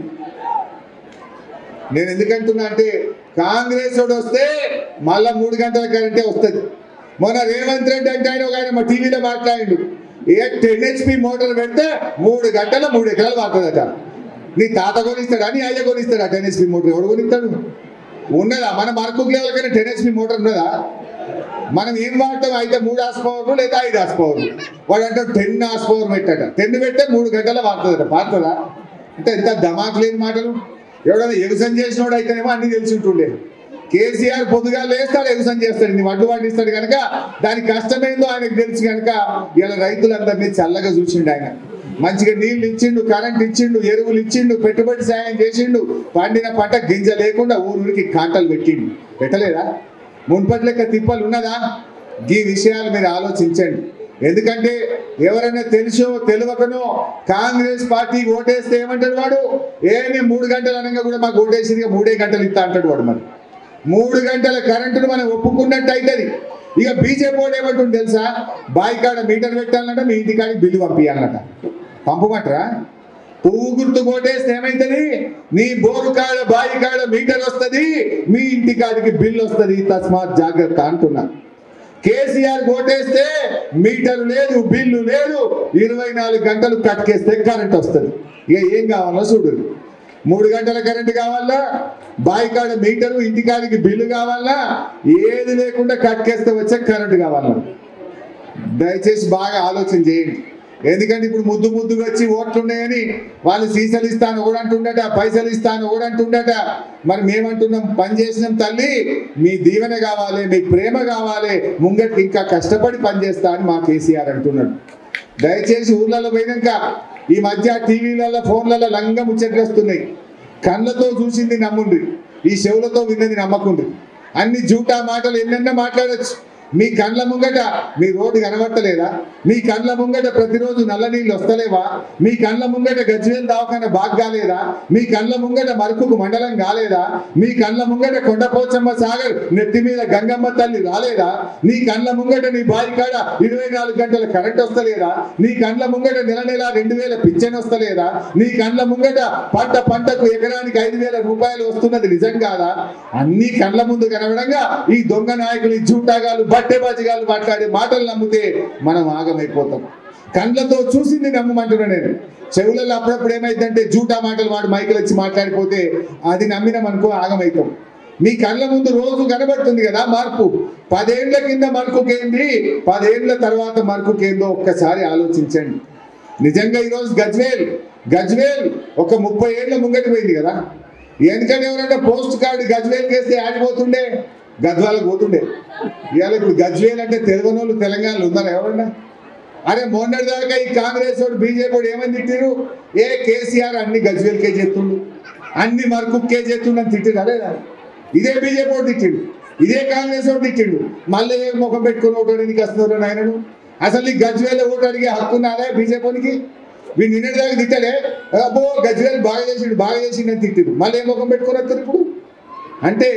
నేను ఎందుకంటున్నా అంటే కాంగ్రెస్ వాడు వస్తే మళ్ళా మూడు గంటల కరెంటే వస్తుంది మొన్న రేవంత్ రెడ్డి అంటే ఆయన ఒక ఆయన మా టీవీలో మాట్లాడిండు ఏ టెన్ హెచ్పి మోటార్ పెడితే మూడు గంటల మూడు ఎకరాలు పడుతుందట నీ తాత కొనిస్తాడా నీ అయ్య కొనిస్తాడా టెన్ హెచ్పి మోటార్ ఎవడు కొనిస్తాడు ఉన్నదా మన మార్కుక్ లెవెల్ కన్నా టెన్ హెచ్పి మోటార్ ఉన్నదా మనం ఏం వాడతాం అయితే మూడు హాస్ పవర్ లేదా ఐదు హాస్ పవర్ వాడు అంటే టెన్ హాస్ పవర్ పెట్టాట టెన్ పెట్టే మూడు గంటల వాడుతుందట పారుతుందా అంటే ఎంత ధమాక్ లేని మాటలు ఎవడైనా ఎగుసం చేసినోడు అయితేనేమో అన్ని తెలిసి ఉంటుండే కేసీఆర్ పొద్దుగా లేస్తాడు ఎగుసం చేస్తాడు నీ వడ్డు పండిస్తాడు కనుక దాని కష్టమేందో ఆయనకు తెలుసు కనుక ఇలా రైతులందరినీ చల్లగా చూసిండు ఆయన మంచిగా నీళ్లు ఇచ్చిండు కరెంట్ ఇచ్చిండు ఎరువులు ఇచ్చిండు పెట్టుబడి సాయం చేసిండు పండిన పంట గింజ లేకుండా ఊరికి కాంటలు పెట్టిండు పెట్టలేదా మున్పటి లెక్క తిప్పలు ఉన్నదా ఈ విషయాలు మీరు ఆలోచించండి ఎందుకంటే ఎవరైనా తెలుసో తెలియకనో కాంగ్రెస్ పార్టీ ఓటేస్తే ఏమంటాడు వాడు ఏమి మూడు గంటలు అనగా కూడా మాకు ఓటేసింది మూడే గంటలు ఇస్తా అంటాడు వాడు మరి మూడు గంటల కరెంటును మనం ఒప్పుకున్నట్టు అవుతుంది ఇక బీజేపీ వాడు ఏమంటుంది తెలుసా బాయి కాడ మీటర్ పెట్టాలంట మీ ఇంటికాడికి బిల్లు పంపించాలన్నట పంపమంటారా పువ్వు గుర్తు కొట్టేస్తే ఏమైతుంది నీ బోరు కాడ బాయి కాడ మీటర్ వస్తుంది మీ ఇంటి కాడికి బిల్లు వస్తుంది తస్మాత్ జాగ్రత్త అంటున్నా కేసీఆర్ కోటేస్తే మీటర్ లేదు బిల్లు లేదు ఇరవై నాలుగు గంటలు కట్కేస్తే కరెంట్ వస్తుంది ఇక ఏం కావాలో చూడు మూడు గంటల కరెంట్ కావాలా బాయి కాడ మీటరు ఇంటికాడికి బిల్లు కావాలా ఏది లేకుండా కట్కేస్తే వచ్చే కరెంట్ కావాలా దయచేసి బాగా ఆలోచన చేయండి ఎందుకంటే ఇప్పుడు ముద్దు ముద్దుగా వచ్చి ఓట్లు ఉన్నాయని వాళ్ళు సీసలు ఇస్తాను కూడా అంటుండట పైసలు ఇస్తాను కూడా అంటుండట మరి మేమంటున్నాం పని చేసినాం తల్లి మీ దీవెన కావాలి మీ ప్రేమ కావాలి ముంగటికి ఇంకా కష్టపడి పని చేస్తా అని మా కేసీఆర్ అంటున్నాడు దయచేసి ఊర్లలో పోయినాక ఈ మధ్య టీవీలలో ఫోన్లలో లంగా ముచ్చట్లు వస్తున్నాయి కళ్ళతో చూసింది నమ్ముండ్రి ఈ చెవులతో విన్నది నమ్మకుండ్రి అన్ని జూటా మాటలు ఎన్నెన్నో మాట్లాడొచ్చు మీ కండ్ల ముంగట మీ రోడ్డు కనబడతలేదా మీ కండ్ల ముంగట ప్రతిరోజు నల్ల నీళ్ళు వస్తలేవా మీ కండ్ల ముంగట గజ్వేల్ దవాఖాన బాగ్ కాలేదా మీ కండ్ల ముంగట మరుకుకు మండలం కాలేదా మీ కండ్ల ముంగట కొండపోచమ్మ సాగర్ నెత్తి మీద గంగమ్మ తల్లి రాలేదా నీ కండ్ల ముంగట నీ బావి కాడ ఇరవై నాలుగు గంటల కరెంట్ వస్తలేదా నీ కండ్ల ముంగట నెల నెల రెండు వేల పింఛన్ వస్తలేదా నీ కండ్ల ముంగట పంట పంటకు ఎకరానికి ఐదు వేల రూపాయలు వస్తున్నది నిజం కాదా అన్ని కండ్ల ముందు కనబడంగా ఈ దొంగ నాయకులు ఈ జూటాగాలు బట్టె బాజిగాలు మాట్లాడే మాటలు నమ్మితే మనం ఆగమైపోతాం కండ్లతో చూసింది నమ్మమంటున్నా నేను చెవులలో అప్పుడప్పుడు ఏమైందంటే జూటా మాటలు వాడు మైకులు వచ్చి మాట్లాడిపోతే అది నమ్మినాం అనుకో ఆగమైతాం మీ కళ్ళ ముందు రోజు కనబడుతుంది కదా మార్పు పదేళ్ల కింద మరకుకేంది పదేళ్ల తర్వాత మరకుకేందో ఒక్కసారి ఆలోచించండి నిజంగా ఈరోజు గజ్వేల్ గజ్వేల్ ఒక ముప్పై ఏళ్ళ ముంగటి పోయింది కదా ఎందుకంటే ఎవరంటే పోస్ట్ కార్డు గజ్వేల్కి వేస్తే ఆడిపోతుండే గద్వాలకు పోతుండే ఇవాళ ఇప్పుడు గజ్వేల్ అంటే తెలియని వాళ్ళు తెలంగాణలో ఉన్నారా ఎవరన్నా అరే మొన్నటి దాకా ఈ కాంగ్రెస్ వాడు బీజేపీ వాడు ఏమని తిట్టిరు ఏ కేసీఆర్ అన్ని గజ్వేల్కే చేస్తుండు అన్ని మరకుక్కే చేస్తుండు అని తిట్టిరు అదేనా ఇదే బీజేపీ వాడు తిట్టిండు ఇదే కాంగ్రెస్ వాడు తిట్టిండు మళ్ళీ ఏ ముఖం పెట్టుకుని ఓటు అడిగి వస్తున్నారు ఆయనను అసలు ఈ గజ్వేల్ ఓటు అడిగే హక్కు ఉన్నదా బీజేపీకి వీడు నిన్నటి దాకా తిట్టలే అబ్బో గజ్వేల్ బాగా చేసిండు బాగా చేసిండు అని తిట్టిరు మళ్ళీ ఏ ముఖం పెట్టుకుని వస్తారు ఇప్పుడు అంటే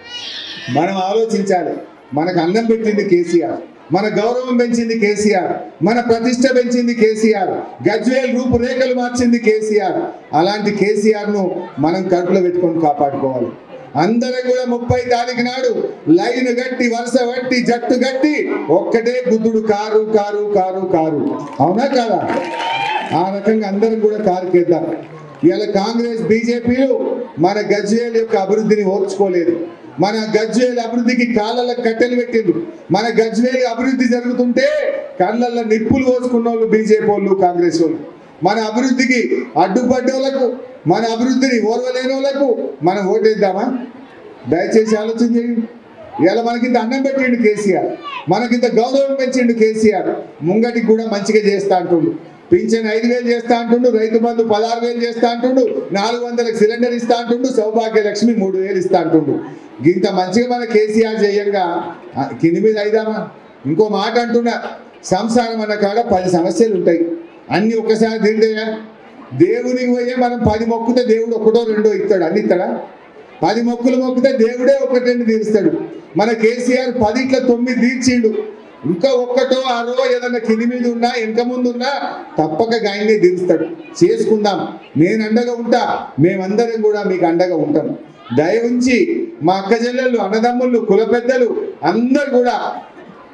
మనం ఆలోచించాలి మనకు అన్నం పెట్టింది కేసీఆర్ మన గౌరవం పెంచింది కేసీఆర్ మన ప్రతిష్ట పెంచింది కేసీఆర్ గజ్వేల్ రూపురేఖలు మార్చింది కేసీఆర్ అలాంటి కేసీఆర్ ను మనం కడుపులో పెట్టుకొని కాపాడుకోవాలి అందరం కూడా ముప్పై తారీఖు నాడు లైన్ గట్టి వరుస గట్టి జట్టు గట్టి ఒక్కటే గుద్దుడు కారు కారు కారు కారు అవునా కాదా ఆ రకంగా అందరం కూడా కారుకేద్దాం ఇవాళ కాంగ్రెస్ బీజేపీలు మన గజ్వేల్ యొక్క అభివృద్ధిని ఓర్చుకోలేదు మన గజ్వేల్ అభివృద్ధికి కాళ్ళ కట్టెలు పెట్టిండ్రు మన గజ్వేల్ అభివృద్ధి జరుగుతుంటే కళ్ళల్లో నిప్పులు పోసుకున్న వాళ్ళు బీజేపీ వాళ్ళు కాంగ్రెస్ వాళ్ళు మన అభివృద్ధికి అడ్డుపడ్డోళ్లకు మన అభివృద్ధిని ఓర్వలేని వాళ్ళకు మనం ఓటేద్దామా దయచేసి ఆలోచన చేయండి ఇవాళ మనకింత అన్నం పెట్టిండు కేసీఆర్ మనకింత గౌరవం పెంచిండు కేసీఆర్ ముంగటికి కూడా మంచిగా చేస్తా అంటుండు పింఛన్ ఐదు వేలు చేస్తా అంటుండు రైతు బంధు పదహారు వేలు చేస్తా అంటుండు నాలుగు వందలకు సిలిండర్ ఇస్తా అంటుండు సౌభాగ్య లక్ష్మి మూడు వేలు ఇస్తా అంటుండు ఇంత మంచిగా మన కేసీఆర్ చేయంగా ఆ, కింది మీద అయిదామా ఇంకో మాట అంటున్నా సంసారం అన్న కాడ పది సమస్యలు ఉంటాయి అన్ని ఒక్కసారి తింటేయా దేవునికి పోయే మనం పది మొక్కుతే దేవుడు ఒకటో రెండో ఇస్తాడు అన్ని ఇస్తాడా పది మొక్కులు మొక్కితే దేవుడే ఒకటి రెండు తీరుస్తాడు మన కేసీఆర్ పదిట్ల తొమ్మిది తీర్చిండు ఇంకా ఒక్కటో ఆరో ఏదన్నా కింది మీద ఉన్నా వెనక ముందు ఉన్నా తప్పక గాయనే తీరుస్తాడు చేసుకుందాం నేను అండగా ఉంటా మేమందరం కూడా మీకు అండగా ఉంటాం దయ ఉంచి మా అక్క చెల్లెళ్ళు అన్నదమ్ముళ్ళు కుల పెద్దలు అందరు కూడా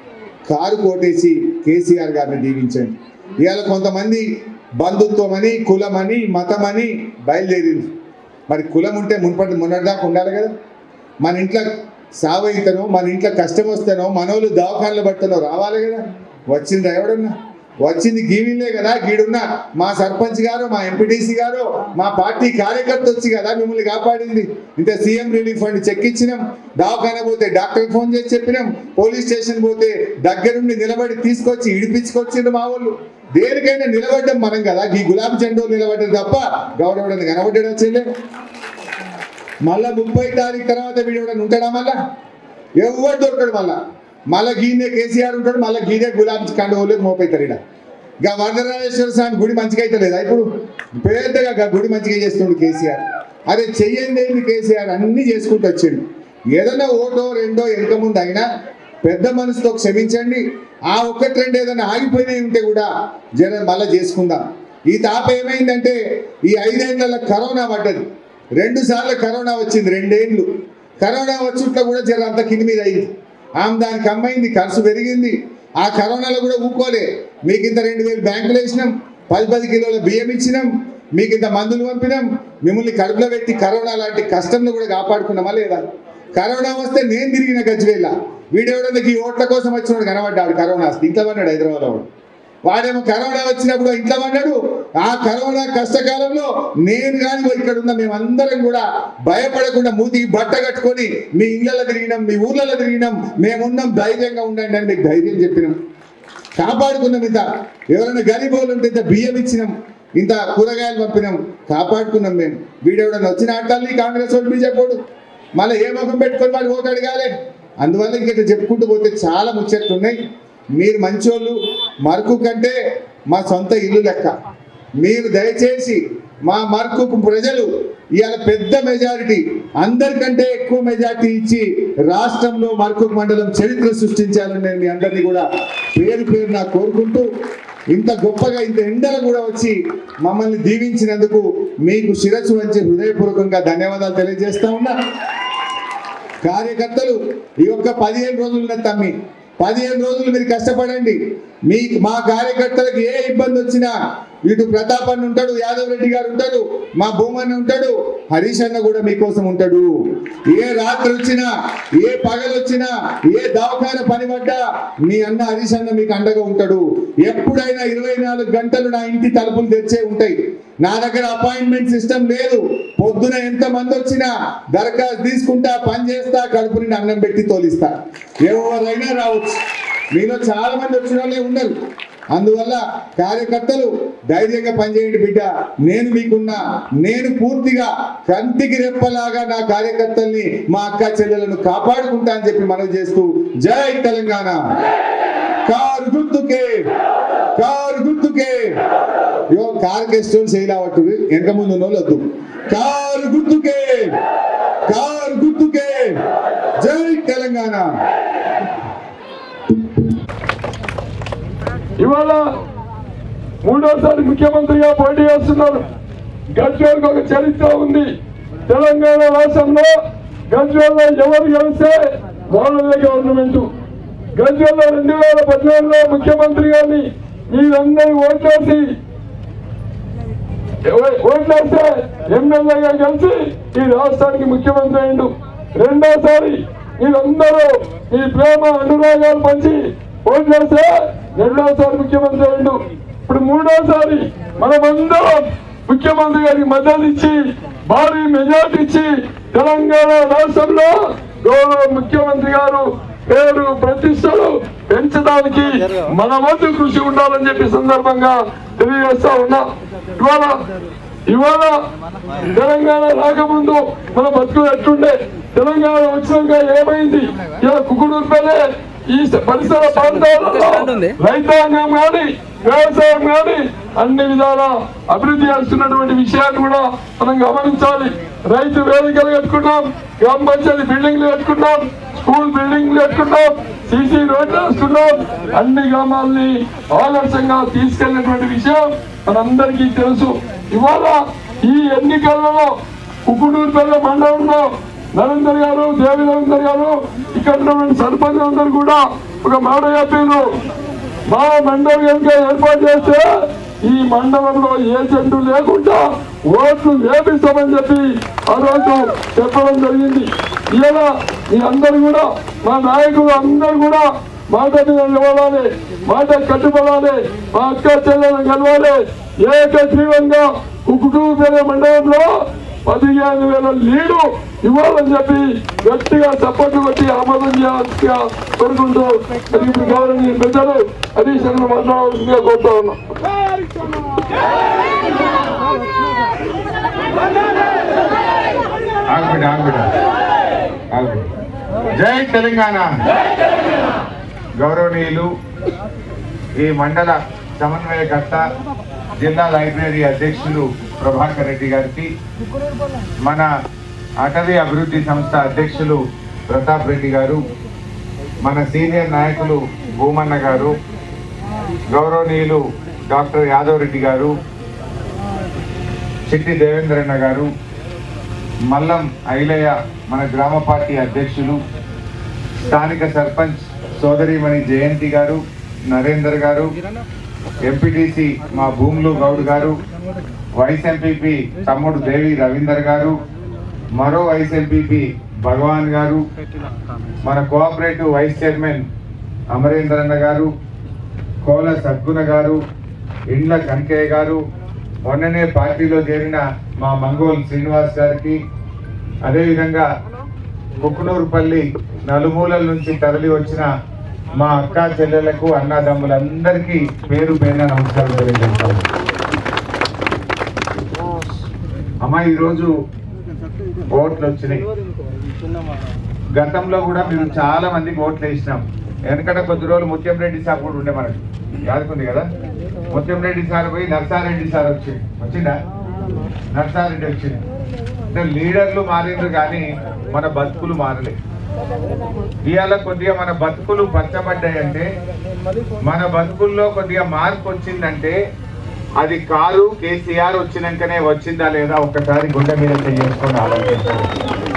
కారు కోటేసి కేసీఆర్ గారిని దీవించండి ఇవాళ కొంతమంది బంధుత్వమని కులమని మతమని బయలుదేరింది మరి కులం ఉంటే మునుపటి మొన్నటిదాకా ఉండాలి కదా మన ఇంట్లో సావైతనో మన ఇంట్లో కష్టం వస్తేనో మనోళ్ళు దవాఖానలు పడుతున్నో రావాలి కదా వచ్చింది ఎవడన్నా వచ్చింది గీవిలే కదా గీడున్న మా సర్పంచ్ గారు మా ఎంపీటీసీ గారు మా పార్టీ కార్యకర్త వచ్చి కదా మిమ్మల్ని కాపాడింది ఇంత సీఎం రిలీఫ్ ఫండ్ చెక్ ఇచ్చినాం దవాఖాన పోతే డాక్టర్ ఫోన్ చేసి చెప్పినాం పోలీస్ స్టేషన్ పోతే దగ్గరుండి నిలబడి తీసుకొచ్చి ఇడిపించుకొచ్చిండు మా వాళ్ళు దేనికైనా నిలబడ్డం మనం కదా ఈ గులాబీ జెండో నిలబడ్డది తప్ప గౌరవడని కనబడ్డా చెల్లె మళ్ళా ముప్పై తారీఖు తర్వాత వీడు ఎవడన్నా ఉంటాడా మళ్ళా ఎవరు దొరకడు మళ్ళా మళ్ళా గీనే కేసీఆర్ ఉంటాడు మళ్ళా గీనే గులాబీ కండుగోలేదు మోపైతారు ఇక్కడ ఇక వరదరాజేశ్వర స్వామి గుడి మంచిగా అయితే లేదా ఇప్పుడు పెద్దగా గా గుడి మంచిగా చేస్తుండు కేసీఆర్ అరే చెయ్యండి ఏంది కేసీఆర్ అన్ని చేసుకుంటూ వచ్చిండు ఏదైనా ఓటో రెండో వెనక ముందు అయినా పెద్ద మనసుతో క్షమించండి ఆ ఒక్కటి రెండు ఏదైనా ఆగిపోయినాయి ఉంటే కూడా జనం మళ్ళా చేసుకుందాం ఈ తాప ఏమైందంటే ఈ ఐదేళ్ల కరోనా పడ్డది రెండు సార్లు కరోనా వచ్చింది రెండేండ్లు కరోనా వచ్చుట్లో కూడా జర అంత కింది మీద అయింది ఆమె దానికి అమ్మైంది ఖర్చు పెరిగింది ఆ కరోనాలో కూడా ఊకోలే మీకు ఇంత రెండు వేలు బ్యాంకులు వేసినాం పది పది కిలోల బియ్యం ఇచ్చినాం మీకు ఇంత మందులు పంపినాం మిమ్మల్ని కడుపులో పెట్టి కరోనా లాంటి కష్టంలో కూడా కాపాడుకున్నామా లేదా కరోనా వస్తే నేను తిరిగిన గజ్వేల వీడెవడన్నా ఈ ఓట్ల కోసం వచ్చినాడు కనబడ్డాడు కరోనా వస్తే ఇంట్లో పడ్డాడు హైదరాబాద్లో వాడు. వాడేమో కరోనా వచ్చినప్పుడు ఇంట్లో పడ్డాడు ఆ కరోనా కష్టకాలంలో నేను కానీ ఇక్కడ ఉన్న మేమందరం కూడా భయపడకుండా మూతికి బట్ట కట్టుకొని మీ ఇళ్ళలో తిరిగినాం మీ ఊర్లలో తిరిగినాం మేమున్నాం ధైర్యంగా ఉండండి అని మీకు ధైర్యం చెప్పినాం కాపాడుకున్నాం ఇంత ఎవరైనా గరీబోళ్ళు ఉంటే ఇంత బియ్యం ఇచ్చినాం ఇంత కూరగాయలు పంపినాం కాపాడుకున్నాం మేము వీడెవడన్నా వచ్చిన ఆటల్ని కాంగ్రెస్ వాడు బీజేపీ వాడు మళ్ళీ ఏ ముఖం పెట్టుకొని వాడు ఓటాడు కాలే అందువల్ల ఇంక ఇట్లా చెప్పుకుంటూ పోతే చాలా ముచ్చట్లు ఉన్నాయి మీరు మంచోళ్ళు మరకు కంటే మా సొంత ఇల్లు లెక్క మీరు దయచేసి మా మరకు ప్రజలు ఇవాళ పెద్ద మెజారిటీ అందరికంటే ఎక్కువ మెజారిటీ ఇచ్చి రాష్ట్రంలో మరకు మండలం చరిత్ర సృష్టించాలని నేను మీ అందరినీ కూడా పేరు పేరు నా కోరుకుంటూ ఇంత గొప్పగా ఇంత ఎండలు కూడా వచ్చి మమ్మల్ని దీవించినందుకు మీకు శిరస్సు వంచి హృదయపూర్వకంగా ధన్యవాదాలు తెలియజేస్తా ఉన్నా కార్యకర్తలు ఈ యొక్క పదిహేను రోజులు ఉన్న తమ్మి పదిహేను రోజులు మీరు కష్టపడండి మీ మా కార్యకర్తలకు ఏ ఇబ్బంది వచ్చినా ఇటు ప్రతాప్ అన్న ఉంటాడు యాదవ్ రెడ్డి గారు ఉంటాడు మా భూమన్న ఉంటాడు హరీష్ అన్న కూడా మీకోసం ఉంటాడు ఏ రాత్రి వచ్చినా ఏ పగలు వచ్చినా ఏ దవాఖాన పని పడ్డా మీ అన్న హరీష్ అన్న మీకు అండగా ఉంటాడు ఎప్పుడైనా ఇరవై నాలుగు గంటలు నా ఇంటి తలుపులు తెచ్చే ఉంటాయి నా దగ్గర అపాయింట్మెంట్ సిస్టమ్ లేదు పొద్దున ఎంత మంది వచ్చినా దరఖాస్తు తీసుకుంటా పని చేస్తా కడుపు నిండి అన్నం పెట్టి తోలిస్తా ఎవరైనా రావచ్చు మీలో చాలా మంది వచ్చిన వాళ్ళే ఉన్నారు అందువల్ల కార్యకర్తలు ధైర్యంగా పనిచేయండి బిడ్డ నేను మీకున్నా నేను పూర్తిగా కంటికి రెప్పలాగా నా కార్యకర్తల్ని మా అక్క చెల్లెలను కాపాడుకుంటా అని చెప్పి మనం చేస్తూ జై తెలంగాణ కారు గుర్తుకే కారు గుర్తుకే యో కార్ గెస్టోన్ చేయలేవట్టు వెనక ముందు ఉన్న వాళ్ళు వద్దు కారు గుర్తుకే కారు గుర్తుకే జై తెలంగాణ ఇవాళ మూడోసారి ముఖ్యమంత్రిగా పోటీ చేస్తున్నారు గజ్వేల్కి ఒక చరిత్ర ఉంది తెలంగాణ రాష్ట్రంలో గజ్వేల్లో ఎవరు గెలిస్తే వాళ్ళదే గవర్నమెంట్ గజ్వేల్లో రెండు వేల పద్నాలుగులో ముఖ్యమంత్రి గారిని మీరందరూ ఓట్లేసి ఎవ- ఓట్లేస్తే ఎమ్మెల్యేగా కలిసి ఈ రాష్ట్రానికి ముఖ్యమంత్రి అయిండు రెండోసారి మీరందరూ ఈ ప్రేమ అనురాగాలు పంచి ఓట్లేస్తే రెండోసారి ముఖ్యమంత్రి అయిండు ఇప్పుడు మూడోసారి మనమందరం ముఖ్యమంత్రి గారికి మద్దతు ఇచ్చి భారీ మెజార్టీ ఇచ్చి తెలంగాణ రాష్ట్రంలో గౌరవ ముఖ్యమంత్రి గారు పేరు ప్రతిష్టలు పెంచడానికి మన వంతు కృషి ఉండాలని చెప్పి సందర్భంగా తెలియజేస్తా ఉన్నా ఇవాళ ఇవాళ తెలంగాణ రాకముందు మన బతుకులు ఎట్లుండే తెలంగాణ వచ్చినాక ఏమైంది ఇలా కుకుడుపల్లే ఈ పరిసర ప్రాంతాలలో రైతాంగం కానీ వ్యవసాయం కానీ అన్ని విధాల అభివృద్ధి చేస్తున్నటువంటి విషయాన్ని కూడా మనం గమనించాలి రైతు వేదికలు కట్టుకున్నాం గ్రామ పంచాయతీ బిల్డింగ్లు కట్టుకున్నాం స్కూల్ బిల్డింగ్లు కట్టుకున్నాం సీసీ రోడ్లు వేస్తున్నాం అన్ని గ్రామాలని ఆదర్శంగా తీసుకెళ్ళినటువంటి విషయం మనందరికీ తెలుసు ఇవాళ ఈ ఎన్నికలలో కుకునూరుపల్లి మండలంలో నరేందర్ గారు దేవి నరేందర్ గారు ఇక్కడ ఉన్నటువంటి సర్పంచ్ అందరూ కూడా ఒక మాట చెప్పారు మా మండలం కనుక ఏర్పాటు చేస్తే ఈ మండలంలో ఏజెంట్ లేకుండా ఓట్లు వేపిస్తామని చెప్పి ఆ రోజు చెప్పడం జరిగింది ఇలా మీ అందరు కూడా మా నాయకులు అందరూ కూడా మాట మీద నిలబడాలి మాట కట్టుబడాలి మా అక్క చెల్లెలను కలవాలి ఏకగ్రీవంగా కుకుటూరు మండలంలో పదిహేను వేల లీడు ఇవ్వాలని చెప్పి గట్టిగా చప్పట్లు కొట్టి ఆమోదం చేయాల్సిగా కోరుకుంటూ మరి ఇప్పుడు గౌరవనీయ పెద్దలు హరీష్ చంద్ర మాట్లాడవలసిందిగా కోరుతా ఉన్నాం ఆగుబిడ్డ ఆగుబిడ్డ ఆగుబిడ్డ జై తెలంగాణ గౌరవనీయులు ఈ మండల సమన్వయకర్త జిల్లా లైబ్రరీ అధ్యక్షులు ప్రభాకర్ రెడ్డి గారికి మన అటవీ అభివృద్ధి సంస్థ అధ్యక్షులు ప్రతాప్ రెడ్డి గారు మన సీనియర్ నాయకులు భూమన్న గారు గౌరవనీయులు డాక్టర్ యాదవ్ రెడ్డి గారు చిట్టి దేవేంద్రన్న గారు మల్లం ఐలయ్య మన గ్రామ పార్టీ అధ్యక్షులు స్థానిక సర్పంచ్ సోదరిమణి జయంతి గారు నరేందర్ గారు ఎంపీటీసీ మా భూములు గౌడ్ గారు వైస్ ఎంపీపీ తమ్ముడు దేవి రవీందర్ గారు మరో వైస్ ఎంపీపీ భగవాన్ గారు మన కోఆపరేటివ్ వైస్ చైర్మన్ అమరేంద్రన్న గారు కోల సద్గుణ గారు ఇండ్ల కనకయ్య గారు మొన్ననే పార్టీలో చేరిన మా మంగోల్ శ్రీనివాస్ గారికి అదేవిధంగా కుక్కునూరుపల్లి నలుమూలల నుంచి తరలి వచ్చిన మా అక్క చెల్లెలకు అన్నదమ్ములందరికీ పేరు పేరున నమస్కారం తెలియజేస్తాను అమ్మ ఈరోజు ఓట్లు వచ్చినాయి గతంలో కూడా మీరు చాలా మందికి ఓట్లు వేసినాం వెనకట కొద్ది రోజులు ముత్యం రెడ్డి సార్ కూడా ఉండే మనకి యాదుకుంది కదా ముత్యం రెడ్డి సార్ పోయి నర్సారెడ్డి సార్ వచ్చింది వచ్చిందా నర్సారెడ్డి వచ్చింది అంటే లీడర్లు మారిండ్రు కానీ మన బతుకులు మారలే ఇవాళ కొద్దిగా మన బతుకులు పచ్చబడ్డాయంటే మన బతుకుల్లో కొద్దిగా మార్పు వచ్చిందంటే అది కారు కేసీఆర్ వచ్చినాకనే వచ్చిందా లేదా ఒక్కసారి గుండె మీద చేసుకొని ఆలోచించాలి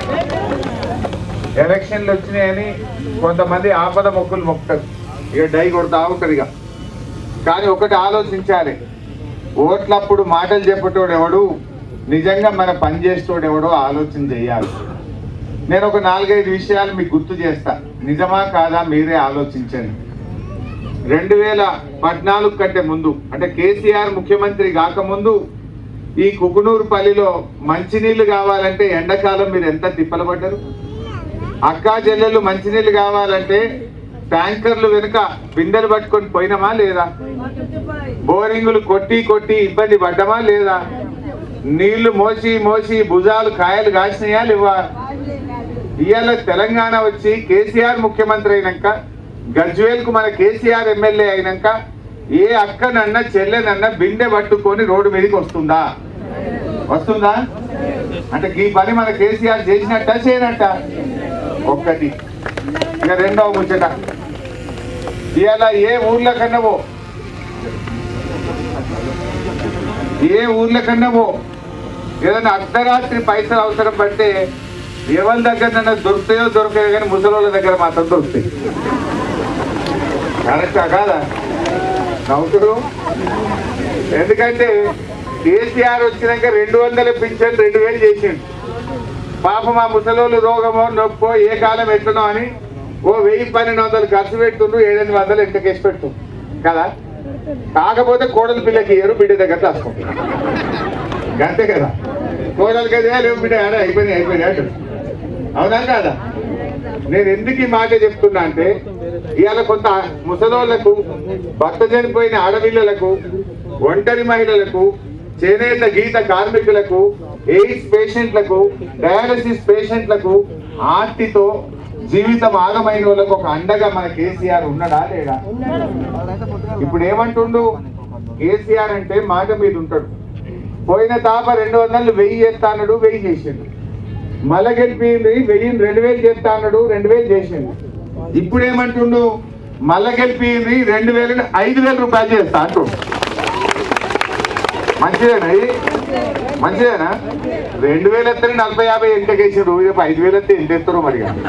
ఎలక్షన్లు వచ్చినాయని కొంతమంది ఆపద మొక్కులు మొక్కుతారు ఇక డై కొడతా ఉంటుంది ఇక కానీ ఒకటి ఆలోచించాలి ఓట్లప్పుడు మాటలు చెప్పేటోడు ఎవడు నిజంగా మన పని చేసేటోడు ఎవడో ఆలోచన చేయాలి నేను ఒక నాలుగైదు విషయాలు మీకు గుర్తు చేస్తా నిజమా కాదా మీరే ఆలోచించండి రెండు వేల పద్నాలుగు కంటే ముందు అంటే కేసీఆర్ ముఖ్యమంత్రి కాకముందు ఈ కుకునూరుపల్లిలో మంచినీళ్లు కావాలంటే ఎండాకాలం మీరు ఎంత తిప్పలు పడ్డారు అక్కా చెల్లెలు మంచినీళ్ళు కావాలంటే ట్యాంకర్లు వెనుక బిందెలు పట్టుకొని పోయినామా లేదా బోరింగులు కొట్టి కొట్టి ఇబ్బంది పడ్డమా లేదా నీళ్లు మోసి మోసి భుజాలు కాయలు కాసినాయా లేవా ఇవాళ తెలంగాణ వచ్చి కేసీఆర్ ముఖ్యమంత్రి అయినాక గజ్వేల్ కు మన కేసీఆర్ ఎమ్మెల్యే అయినాక ఏ అక్కనన్నా చెల్లెనన్నా బిందె పట్టుకొని రోడ్డు మీదకి వస్తుందా వస్తుందా అంటే ఈ పని మన కేసీఆర్ చేసినట్ట చేయనట్ట ఒక్కటి ఇక రెండవ ముచ్చట ఇవాళ ఏ ఊర్ల కన్నవో ఏ ఊర్ల కన్నవో ఏదైనా అర్ధరాత్రి పైసలు అవసరం పడితే ఎవరి దగ్గర దొరుకుతాయో దొరకాయో కానీ ముసలోళ్ళ దగ్గర మాత్రం దొరుకుతాయి కరెక్టా కాదా నవ్వుతురు ఎందుకంటే కేసీఆర్ వచ్చినాక రెండు వందల పింఛన్ రెండు వేలు చేసిండు పాప మా ముసలోళ్ళు రోగమో నొప్పో ఏ కాలం ఎట్లనో అని ఓ వెయ్యి పన్నెండు వందలు ఖర్చు పెడుతుండ్రు ఏడెనిమిది వందలు ఎంత కేసు పెడుతుంది కదా కాకపోతే కోడలి పిల్లకి ఏరు బిడ్డ దగ్గర దాచుకుంటారు అంతే కదా కోడలికి అదే లేవు బిడ్డ అదే అయిపోయింది అయిపోయింది అంటారు అవునా కాదా నేను ఎందుకు ఈ మాట చెప్తున్నా అంటే ఇవాళ కొంత ముసలోళ్లకు భర్త చనిపోయిన ఆడపిల్లలకు ఒంటరి మహిళలకు చేనేత గీత కార్మికులకు ఎయిడ్స్ పేషెంట్లకు డయాలసిస్ పేషెంట్లకు ఆర్తితో జీవితం ఆగమైన వాళ్ళకు ఒక అండగా మన కేసీఆర్ ఉన్నాడా లేడా ఇప్పుడు ఏమంటుండు కేసీఆర్ అంటే మాట మీద ఉంటాడు పోయిన తాప రెండు వందలు వెయ్యి చేస్తాడు వెయ్యి చేసిండు మళ్ళా గెలిపింది వెయ్యి రెండు వేలు చేస్తా అన్నాడు రెండు వేలు చేసిండు ఇప్పుడు ఏమంటుండు మళ్ళా గెలిపింది రెండు వేలు ఐదు వేల రూపాయలు చేస్తా అంటుండు మంచిదేనా ఇది మంచిదేనా రెండు వేలు ఎత్తే నలభై యాభై ఎంటకేసారు రేపు ఐదు వేలు ఎత్తే ఎంత ఎత్తారో మరి ఇక.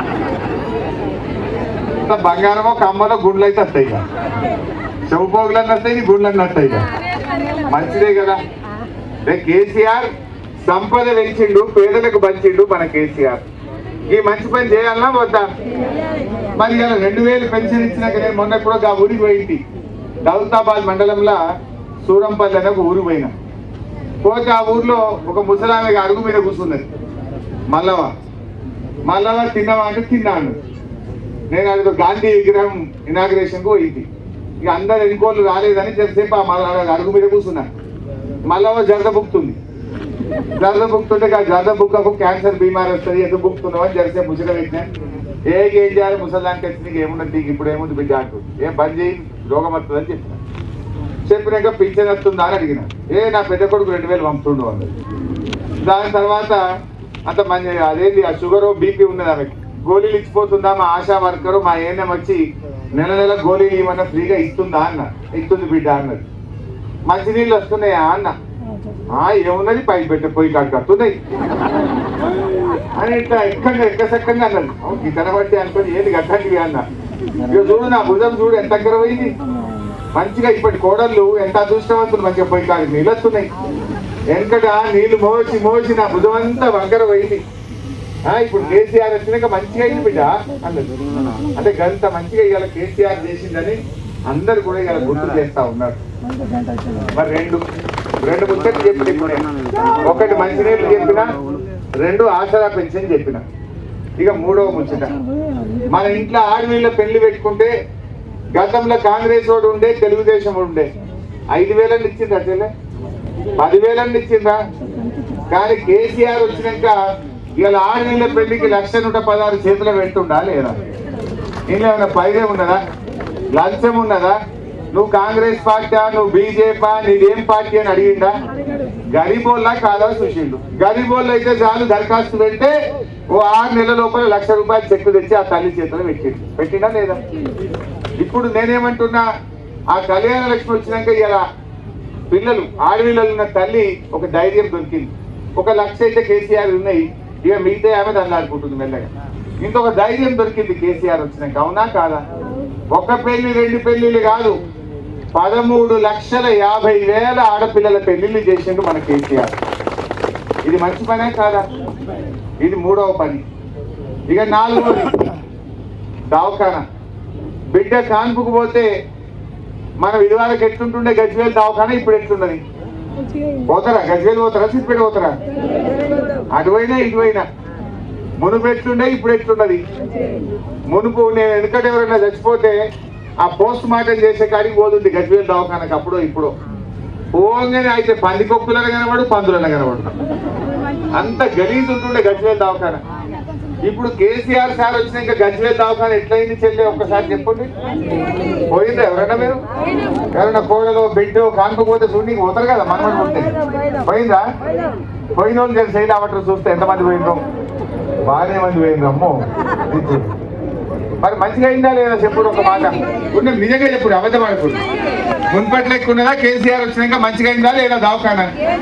ఇంత బంగారమో కమ్మలో గుండ్లు అయితే వస్తాయి ఇక చెవుపోగులన్నీ వస్తాయి గుండ్లన్నీ వస్తాయి ఇక మంచిదే కదా రే కేసీఆర్ సంపద పెంచిండు పేదలకు పంచిండు మన కేసీఆర్ ఈ మంచి పని చేయాలన్నా వద్దా మరి ఇలా రెండు వేలు పెన్షన్ ఇచ్చినాక నేను మొన్న కూడా ఆ ఊరికి పోయింది దౌలతాబాద్ మండలంలో సూరంపల్లి అనే ఒక ఊరికి పోయినా పోతే ఆ ఊర్లో ఒక ముసలామె అడుగు మీద కూర్చున్నది మల్లవ మల్లవ తిన్నావా అంటే తిన్నాను నేను అది గాంధీ విగ్రహం ఇనాగ్రేషన్ కు పోయింది ఇక అందరు ఎన్నికోళ్ళు రాలేదని చెప్పేసి ఆ మల్ల అడుగు మీద కూర్చున్నా మల్లవ జరద బుక్తుంది జరద బుక్తుంటే ఆ జరద బుక్కకు క్యాన్సర్ బీమారి వస్తుంది ఎందుకు బుక్తున్నావు అని జరిసే ముసలి పెట్టినా ఏ ఏం చేయాలి ముసలానికి వచ్చి నీకు ఏమున్నది నీకు ఇప్పుడు ఏముంది బిడ్డ అంటుంది ఏం బంద్ చేయి రోగం వస్తుంది అని చెప్పిన చెప్పినాక పింఛన్ వస్తుందా అని అడిగిన ఏ నా పెద్ద కొడుకు రెండు వేలు పంపుతుండు అన్నది దాని తర్వాత అంత మంచి అదేంటి ఆ షుగర్ బీపీ ఉన్నది ఆమెకి గోళీలు ఇచ్చిపోతుందా మా ఆశా వర్కర్ మా ఏఎన్ఎం వచ్చి నెల నెల గోళీలు ఇవ్వమన్నా ఫ్రీగా ఇస్తుందా అన్న ఇస్తుంది బిడ్డ అన్నది మంచినీళ్ళు వస్తున్నాయా అన్న ఆ ఏమున్నది పైకి పెట్టే పోయి కాడికి వస్తున్నాయి అని ఇట్లా ఎక్కడ ఎక్కసెక్కంగా అన్నది అవును గితన బట్టి అనుకొని ఏది గట్టంటివి అన్న ఇక చూడు నా భుజం చూడు ఎంత దగ్గర పోయింది మంచిగా ఇప్పటి కోడళ్ళు ఎంత అదృష్టవంతులు మంచిగా పోయి కాడికి నీళ్ళు వస్తున్నాయి వెనకట నీళ్లు మోసి మోసి నా భుజం అంతా వంకర పోయింది ఆ, ఇప్పుడు కేసీఆర్ వచ్చినాక మంచిగా అయింది బిడ్డ అన్నది అంటే గంత మంచిగా ఇవాళ కేసీఆర్ చేసిందని అందరు కూడా ఇవాళ గుర్తు చేస్తా ఉన్నారు మరి రెండు రెండు ముచ్చట్లు చెప్పిన ఇప్పుడే ఒకటి మంచినీళ్ళు చెప్పిన రెండు ఆసరా పెన్షన్ చెప్పిన ఇక మూడవ ముచ్చట మన ఇంట్లో ఆడవీళ్ళ పెళ్లి పెట్టుకుంటే గతంలో కాంగ్రెస్ వాడు ఉండే తెలుగుదేశం వాడు ఉండే ఐదు వేలని ఇచ్చిందా చెల్లె పదివేలని ఇచ్చిందా కానీ కేసీఆర్ వచ్చినాక ఇవాళ ఆడవీళ్ళ పెళ్లికి లక్ష నూట పదహారు చేతులు పెట్టుండా లేదా ఇంట్లో ఏమైనా పైదే ఉన్నదా లంచం ఉన్నదా నువ్వు కాంగ్రెస్ పార్టీ నువ్వు బీజేపీ నీదేం పార్టీ అని అడిగిందా గరీబోల్లా కాదా చూసిండు గరీబోళ్ళు అయితే చాలు దరఖాస్తు పెడితే ఓ ఆరు నెలల లోపల లక్ష రూపాయలు చెక్కు తెచ్చి ఆ తల్లి చేతిలో పెట్టిండు పెట్టిందా లేదా ఇప్పుడు నేనేమంటున్నా ఆ కళ్యాణ లక్ష్మి వచ్చినాక ఇలా పిల్లలు ఆడపిల్లలు ఉన్న తల్లి ఒక ధైర్యం దొరికింది ఒక లక్ష అయితే కేసీఆర్ ఉన్నాయి ఇక మిగతా ఆమె దాన్ని ఆడుకుంటుంది మెల్లగా ఇంకొక ధైర్యం దొరికింది కేసీఆర్ వచ్చినాక అవునా కాదా ఒక పెళ్లి రెండు పెళ్లిళ్ళు కాదు పదమూడు లక్షల యాభై వేల ఆడపిల్లల పెళ్లిళ్ళు చేసిండు మన కేసీఆర్ ఇది మంచి పనే కాదా ఇది మూడవ పని ఇక నాలుగోది దవాఖానా బిడ్డ కాన్పుకు పోతే మనం ఇదివరకు ఎట్లుంటుండే గజ్వేల్ దవాఖానా ఇప్పుడు ఎట్లున్నది పోతారా గజ్వేల్ పోతారా సిద్దిపేట పోతారా అటువైనా ఇటువైనా మునుపు ఎట్లుండే ఇప్పుడు ఎట్లున్నది మునుపు నేను వెనుకట ఎవరైనా చచ్చిపోతే ఆ పోస్ట్ మార్టం చేసే కాడికి పోతుంది గజ్వేల్ దవాఖానకు అప్పుడు ఇప్పుడు పోగానే అయితే పందికొక్కులను కనబడు పందులను కనబడు అంత గలీజ్ ఉంటుండే గజ్వేల్ దవాఖాన ఇప్పుడు కేసీఆర్ సార్ వచ్చినాక గజ్వేల్ దవాఖాన ఎట్లయింది చెల్లి ఒక్కసారి చెప్పండి పోయిందా ఎవరైనా మీరు ఎవరైనా కోడలో బిడ్డో కానుకపోతే చూడడానికి పోతారు కదా మనమని ఉంటే పోయిందా పోయిన వాళ్ళు తెలిసి సైడ్ అవటం చూస్తే ఎంతమంది పోయిండ్రు బాగానే మంది పోయిండ్రు అమ్మో ఇది. మరి మంచిగా అయిందా లేదా చెప్పుడు ఒక మాట ఉన్న నిజంగా చెప్పుడు అబద్ధం ఆడకూడదు మున్పట్ల ఎక్కువ ఉన్నదా కేసీఆర్ వచ్చినాక మంచిగా అయిందా లేదా దవాఖానా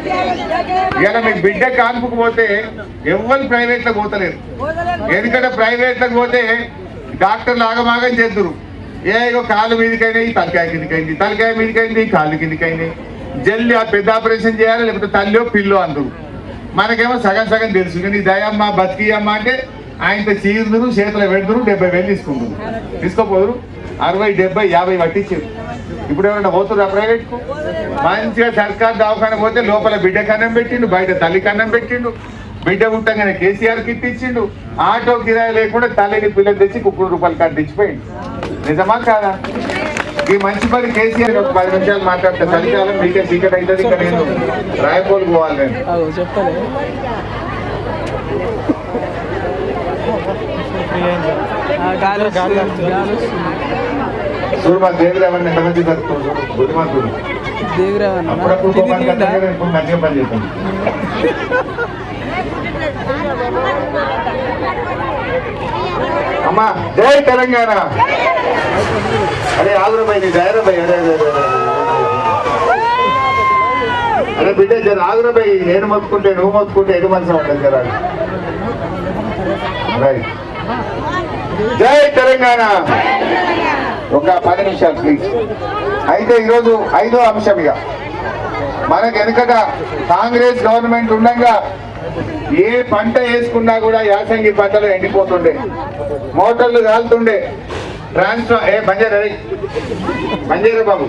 ఇలా మీకు బిడ్డ కాన్పుకు పోతే ఎవరు ప్రైవేట్ లో పోతలేరు ఎందుకంటే ప్రైవేట్ లకు పోతే డాక్టర్లు ఆగమాగం చేద్దరు ఏ ఇగో కాలు మీదకైనాయి తలకాయ కిందికైంది తలకాయ మీదకైంది కాళ్ళు కిందికైంది జల్లి ఆ పెద్ద ఆపరేషన్ చేయాలి లేకపోతే తల్లిలో పిల్లో అందరు మనకేమో సగం సగం తెలుసు ఇక నీ దయమ్మ బతికియమ్మ అంటే ఆయనతో చీరుదురు చేతులు పెడుతురు డెబ్బై వేలు తీసుకుంటారు తీసుకోపోదురు అరవై డెబ్బై యాభై పట్టించారు ఇప్పుడు ఏమన్నా పోతురా ప్రైవేట్ కు మంచిగా సర్కార్ దవాఖాన పోతే లోపల బిడ్డ కన్నం పెట్టిండు బయట తల్లి కన్నం పెట్టిండు బిడ్డ పుట్టంగానే కేసీఆర్ కిట్ ఇచ్చిండు ఆటో కిరాయి లేకుండా తల్లిని పిల్లలు తెచ్చి కుక్కుడు రూపాయలు కట్టి ఇచ్చిపోయిండు నిజమా కాదా ఈ మంచి పని కేసీఆర్ ఒక పది నిమిషాలు మాట్లాడితే చలికాలం మీకే చీకటి అవుతుంది ఇక్కడ నేను రాయపోలు పోవాలి నేను అదో చెప్తాను గాలి వస్తుంది, గాలి వస్తుంది చూడు మా దేవుడు ఎవరిని ఎంతమంది దొరుకుతుంది బుద్ధిమంతుడు దేవిరావన్న అప్పుడప్పుడు తిరిగి కోపానికి తిరిగి వస్తాడు, ఇప్పుడు మంచిగా పని చేస్తాను అమ్మా జై తెలంగాణ అరే ఆగురమై నీ ధైర్యమై అరే అరే అరే, అరే అరే బిడ్డ జర ఆగురపై నేను మొత్తుకుంటే నువ్వు మొత్తుకుంటే ఎటు మనసు ఉంటుంది జర రైట్ జై తెలంగాణ ఒక పది నిమిషాలు ప్లీజ్ అయితే ఈరోజు ఐదో అంశం ఇక మనకు వెనుకట కాంగ్రెస్ గవర్నమెంట్ ఉండగా ఏ పంట వేసుకున్నా కూడా యాసంగి పంటలు ఎండిపోతుండే మోటార్లు కాలుతుండే ట్రాన్స్ఫర్ ఏ బంజారా రే. బంజారా బాబు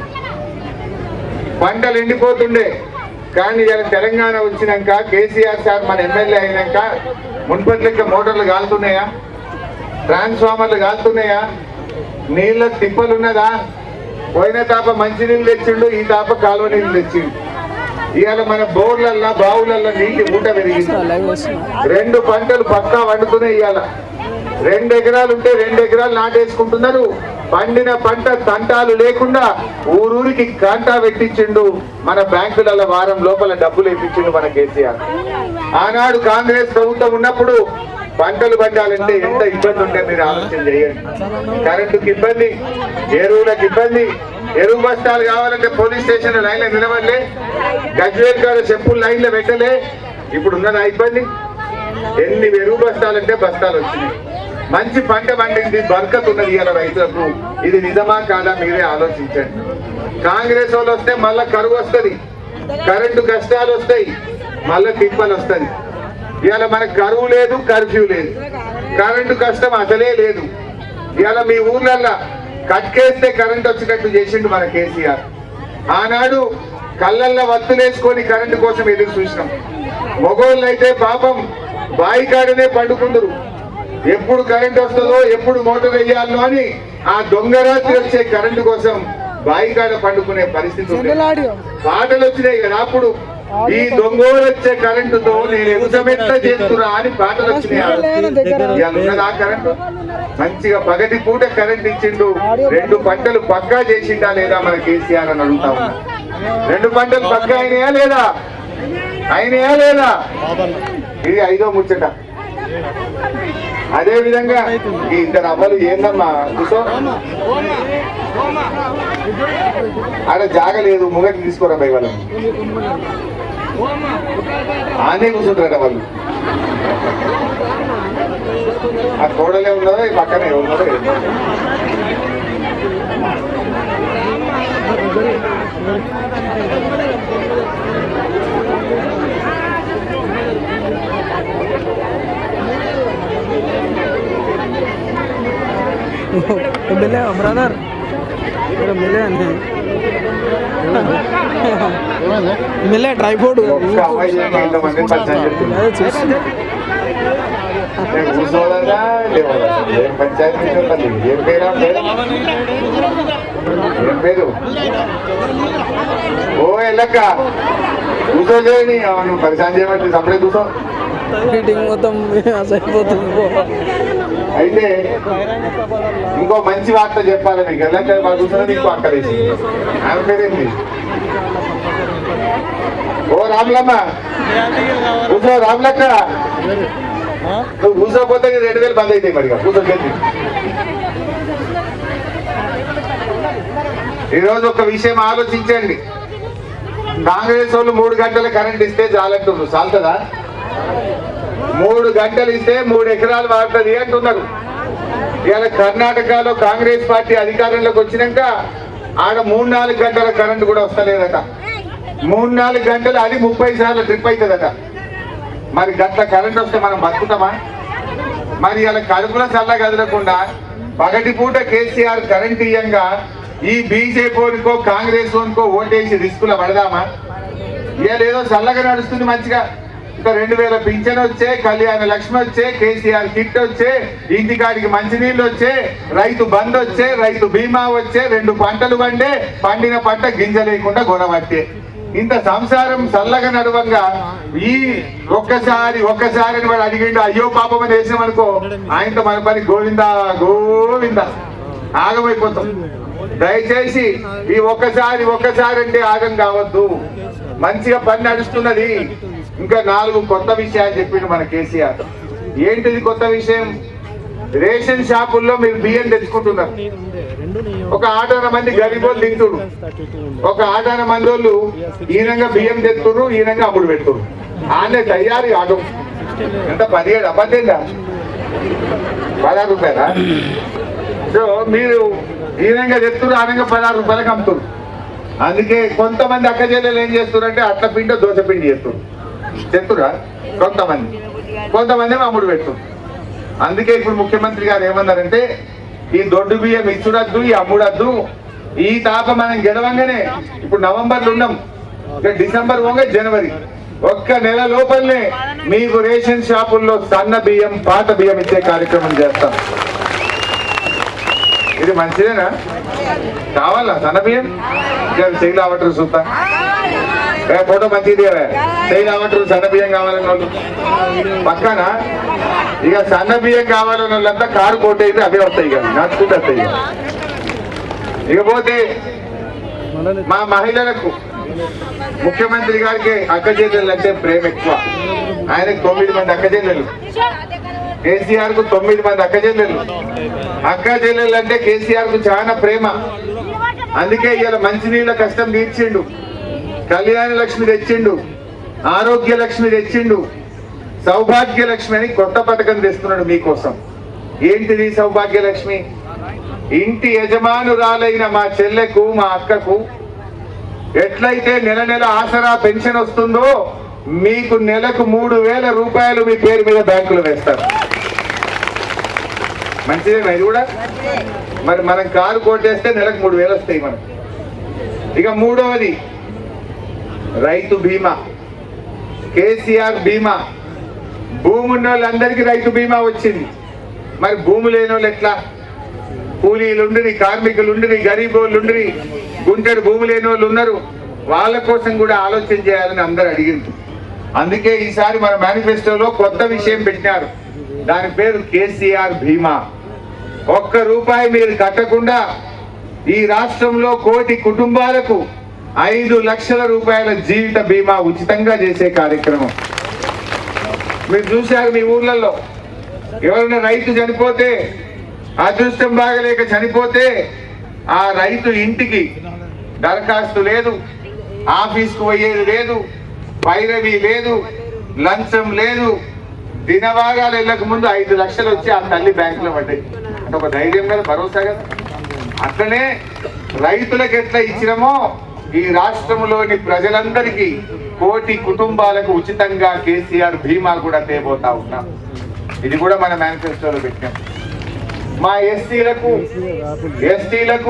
పంటలు ఎండిపోతుండే కానీ ఇలా తెలంగాణ వచ్చినాక కేసీఆర్ సార్ మన ఎమ్మెల్యే అయినాక మున్పటి లెక్క మోటార్లు కాలుతున్నాయా ట్రాన్స్ఫార్మర్లు కాలుతున్నాయా నీళ్ళ తిప్పలు ఉన్నదా పోయిన తాప మంచినీళ్ళు తెచ్చిండు ఈ తాప కాలువ నీళ్ళు తెచ్చిండు ఇవాళ మన బోర్లల్లో బావులల్లో నీటి ఊట పెరిగింది లైవ్ వస్తున్నా రెండు పంటలు పక్కా వండుతున్నాయి ఇవాళ రెండు ఎకరాలు ఉంటే రెండు ఎకరాలు నాటేసుకుంటున్నారు పండిన పంట తంటాలు లేకుండా ఊరూరికి కాంటా పెట్టించిండు మన బ్యాంకులలో వారం లోపల డబ్బులు ఇప్పించిండు మన కేసీఆర్ ఆనాడు కాంగ్రెస్ ప్రభుత్వం ఉన్నప్పుడు పంటలు పండాలంటే ఎంత ఇబ్బంది ఉంటే మీరు ఆలోచన చేయండి కరెంటుకి ఇబ్బంది ఎరువులకు ఇబ్బంది ఎరువు బస్తాలు కావాలంటే పోలీస్ స్టేషన్ లైన్లో నిలబడలే గజ్వేల్ కాడ చెప్పులు లైన్లో పెట్టలే ఇప్పుడు ఉన్నదా ఇబ్బంది ఎన్ని ఎరువు బస్తాలంటే బస్తాలు వచ్చినాయి మంచి పంట పండింది బర్కత్ ఉన్నది ఇవాళ రైతులకు ఇది నిజమా కాదా మీరే ఆలోచించండి కాంగ్రెస్ వాళ్ళు వస్తే మళ్ళా కరువు వస్తుంది కరెంటు కష్టాలు వస్తాయి మళ్ళా తిప్పలు వస్తుంది ఇవాళ మనకు కరువు లేదు కర్ఫ్యూ లేదు కరెంటు కష్టం అసలే లేదు ఇవాళ మీ ఊర్లల్లా కట్కేస్తే కరెంట్ వచ్చినట్టు చేసిండు మన కేసీఆర్ ఆనాడు కళ్ళల్లో వత్తులేసుకొని కరెంటు కోసం ఎదురు చూసినాం మగోళ్ళు అయితే పాపం బాయి కాడనే పండుకుందరు ఎప్పుడు కరెంట్ వస్తుందో ఎప్పుడు మోటార్ వేయాలో అని ఆ దొంగ రాత్రి వచ్చే కరెంటు కోసం బాయి కాడ పండుకునే పరిస్థితి ఉండేది. ఆడియో పాటలు వచ్చినాయి కదా అప్పుడు ఈ దొంగోలు వచ్చే కరెంటుతో నేను ఎగుసమెట్ట చేస్తున్నా అని పాటలు వచ్చినాయి ఇవాళ ఉన్నదా కరెంటు మంచిగా పగటి పూట కరెంట్ ఇచ్చిండు రెండు పంటలు పక్కా చేసిండా లేదా మన కేసీఆర్ అని అడుగుతా ఉన్నా రెండు పంటలు పక్కా అయినాయా లేదా అయినాయా లేదా ఇది ఐదో ముచ్చట అదే విధంగా ఈ ఇద్దరు అవ్వలు ఏందమ్మా కూర్చో ఆడ జాగలేదు ముంగటి తీసుకోరా భయ వాళ్ళని ఆనే కూర్చుంటారట వాళ్ళు ఆ కోడలే ఉన్నదో ఈ పక్కనే ఉన్నదో ఏమో. మిలే బ్రదర్ మిలే అండి మిలే ట్రైపోర్డ్ ఒక్క అమ్మాయి చేయండి ఇంతమందిని పరిచయం చెప్తున్నా అదే చూస్తున్నా నేను కూర్చోవాలన్నా లేవాలా ఏం పంచాయతీ నుంచి ఉంటుంది ఏం పేరా పేరు ఏం పేరు ఓ ఎల్లక్క కూర్చో చేయని నువ్వు పరిచయం చేయమంటే సపరేట్ కూర్చో మీటింగ్ మొత్తం అయిపోతుంది పో. అయితే ఇంకో మంచి వార్త చెప్పాలి మీకు ఎల్లక్క వాళ్ళు కూర్చొని ఇంకో అక్క వేసి ఆమె పేరేంటి ఓ రాములమ్మ కూర్చో రాములక్క నువ్వు కూర్చోపోతే నీ రెండు వేలు బంద్ అవుతాయి మరి ఇక. కూర్చో చేతి ఈరోజు ఒక విషయం ఆలోచించండి కాంగ్రెస్ వాళ్ళు మూడు గంటల కరెంట్ ఇస్తే చాలంటున్నారు చాలుతుందా మూడు గంటలు ఇస్తే మూడు ఎకరాలు వాడుతుంది అంటున్నారు ఇవాళ కర్ణాటకలో కాంగ్రెస్ పార్టీ అధికారంలోకి వచ్చినాక ఆడ మూడు నాలుగు గంటల కరెంట్ కూడా వస్తలేదట మూడు నాలుగు గంటలు అది ముప్పై సార్లు ట్రిప్ అవుతుందట మరి గట్ల కరెంట్ వస్తే మనం బతుకుతామా మరి ఇలా కడుపుల చల్ల కదలకుండా పగటి పూట కేసీఆర్ కరెంట్ ఇయ్యంగా ఈ బీజేపీకో కాంగ్రెస్ ఓనికో ఓటేసి రిస్కుల పడదామా ఇవాళ ఏదో చల్లగా నడుస్తుంది మంచిగా ఇంకా రెండు వేల పింఛన్ వచ్చే కళ్యాణ లక్ష్మి వచ్చే కేసీఆర్ కిట్ వచ్చే ఇంటికాడికి మంచినీళ్ళు వచ్చే రైతు బంద్ వచ్చే రైతు బీమా వచ్చే రెండు పంటలు పండే పండిన పంట గింజ లేకుండా గొడవట్టే ఇంత సంసారం చల్లగా నడవంగా ఈ ఒక్కసారి ఒక్కసారి అని వాడు అడిగిండు అయ్యో పాపం అని వేసినాం అనుకో ఆయనతో మన పని గోవిందా గోవిందా ఆగమైపోతాం దయచేసి ఈ ఒక్కసారి ఒక్కసారి అంటే ఆగం కావద్దు మంచిగా పని నడుస్తున్నది ఇంకా నాలుగు కొత్త విషయాలు చెప్పిండు మన కేసీఆర్ ఏంటిది కొత్త విషయం రేషన్ షాపుల్లో మీరు బియ్యం తెచ్చుకుంటున్నారు ఒక ఆటోన మంది గరీబోలు తింటురు ఒక ఆటోన మంది వాళ్ళు ఈనంగా బియ్యం తెత్తురు ఈనంగా అమ్ముడు పెడుతురు ఆనే తయారీ ఆటో ఎంత పదిహేడు అబద్ధంగా పదహారు రూపాయలా సో మీరు ఈనంగా తెత్తురు ఆనంగా పదహారు రూపాయలకు అమ్ముతురు అందుకే కొంతమంది అక్క చెల్లెలు ఏం చేస్తారంటే అట్ల పిండి దోశ పిండి చేస్తారు చెప్తురా కొంతమంది కొంతమంది ఏమో అమ్ముడు పెడుతున్నారు అందుకే ఇప్పుడు ముఖ్యమంత్రి గారు ఏమన్నారంటే ఈ దొడ్డు బియ్యం ఇచ్చుడద్దు ఈ అమ్ముడద్దు ఈ తాప మనం గెలవంగానే ఇప్పుడు నవంబర్లో ఉన్నాం ఇక డిసెంబర్ పోగా జనవరి ఒక్క నెల లోపలనే మీకు రేషన్ షాపుల్లో సన్న బియ్యం పాత బియ్యం ఇచ్చే కార్యక్రమం చేస్తాం ఇది మంచిదేనా కావాలా సన్న బియ్యం చెయ్యి రావట్రు చూస్తా ఏ, ఫోటో మంచిది చెయ్యి రావట్రు సన్న బియ్యం కావాలని వాళ్ళు పక్కన ఇక సన్న బియ్యం కావాలని వాళ్ళంతా కారు కొట్టేది అవే వస్తాయి ఇక నడుచుకుంటూ వస్తాయి ఇక. ఇకపోతే మా మహిళలకు ముఖ్యమంత్రి గారికి అక్క చెల్లెలు అంటే ప్రేమ ఎక్కువ ఆయనకు తొమ్మిది మంది అక్క చెల్లెలు కేసీఆర్ కు తొమ్మిది మంది అక్క చెల్లెలు అక్క చెల్లెలు అంటే కేసీఆర్ కు చాలా ప్రేమ అందుకే ఇవాళ మంచినీళ్ళ కష్టం తీర్చిండు కళ్యాణ లక్ష్మి తెచ్చిండు ఆరోగ్య లక్ష్మి తెచ్చిండు సౌభాగ్య లక్ష్మి అని కొత్త పథకం తెస్తున్నాడు మీకోసం ఏంటిది సౌభాగ్య లక్ష్మి ఇంటి యజమానురాలైన మా చెల్లెకు మా అక్కకు ఎట్లయితే నెల నెల ఆసరా పెన్షన్ వస్తుందో మీకు నెలకు మూడు వేల రూపాయలు మీ పేరు మీద బ్యాంకులో వేస్తారు మంచిదేనా ఇది కూడా మరి మనం కారు కోటేస్తే నెలకు మూడు వేలు వస్తాయి మనకు ఇక మూడవది రైతు బీమా కేసీఆర్ బీమా భూమి ఉన్న వాళ్ళందరికీ రైతు బీమా వచ్చింది మరి భూమి లేని వాళ్ళు ఎట్లా కూలీలుండిరి కార్మికులుండిరి గరీబోళ్ళుండిరి గుంటెడు భూమి లేని వాళ్ళు ఉన్నారు వాళ్ళ కోసం కూడా ఆలోచన చేయాలని అందరు అడిగింది అందుకే ఈసారి మన మేనిఫెస్టోలో కొత్త విషయం పెట్టినారు దాని పేరు కేసీఆర్ బీమా ఒక్క రూపాయి మీరు కట్టకుండా ఈ రాష్ట్రంలో కోటి కుటుంబాలకు ఐదు లక్షల రూపాయల జీవిత బీమా ఉచితంగా చేసే కార్యక్రమం మీరు చూశారు మీ ఊర్లలో ఎవరైనా రైతు చనిపోతే అదృష్టం బాగలేక చనిపోతే ఆ రైతు ఇంటికి దరఖాస్తు లేదు ఆఫీస్కు పోయేది లేదు పైరవి లేదు లంచం లేదు దినవారాలు వెళ్ళక ముందు ఐదు లక్షలు వచ్చి ఆ తల్లి బ్యాంకులో పడ్డాయి అంటే ఒక ధైర్యం కదా భరోసా కదా అట్లనే రైతులకు ఎట్లా ఇచ్చినామో ఈ రాష్ట్రంలోని ప్రజలందరికీ కోటి కుటుంబాలకు ఉచితంగా కేసీఆర్ బీమా కూడా తేబోతా ఉన్నాం ఇది కూడా మన మేనిఫెస్టోలో పెట్టాం మా ఎస్సీలకు ఎస్టీలకు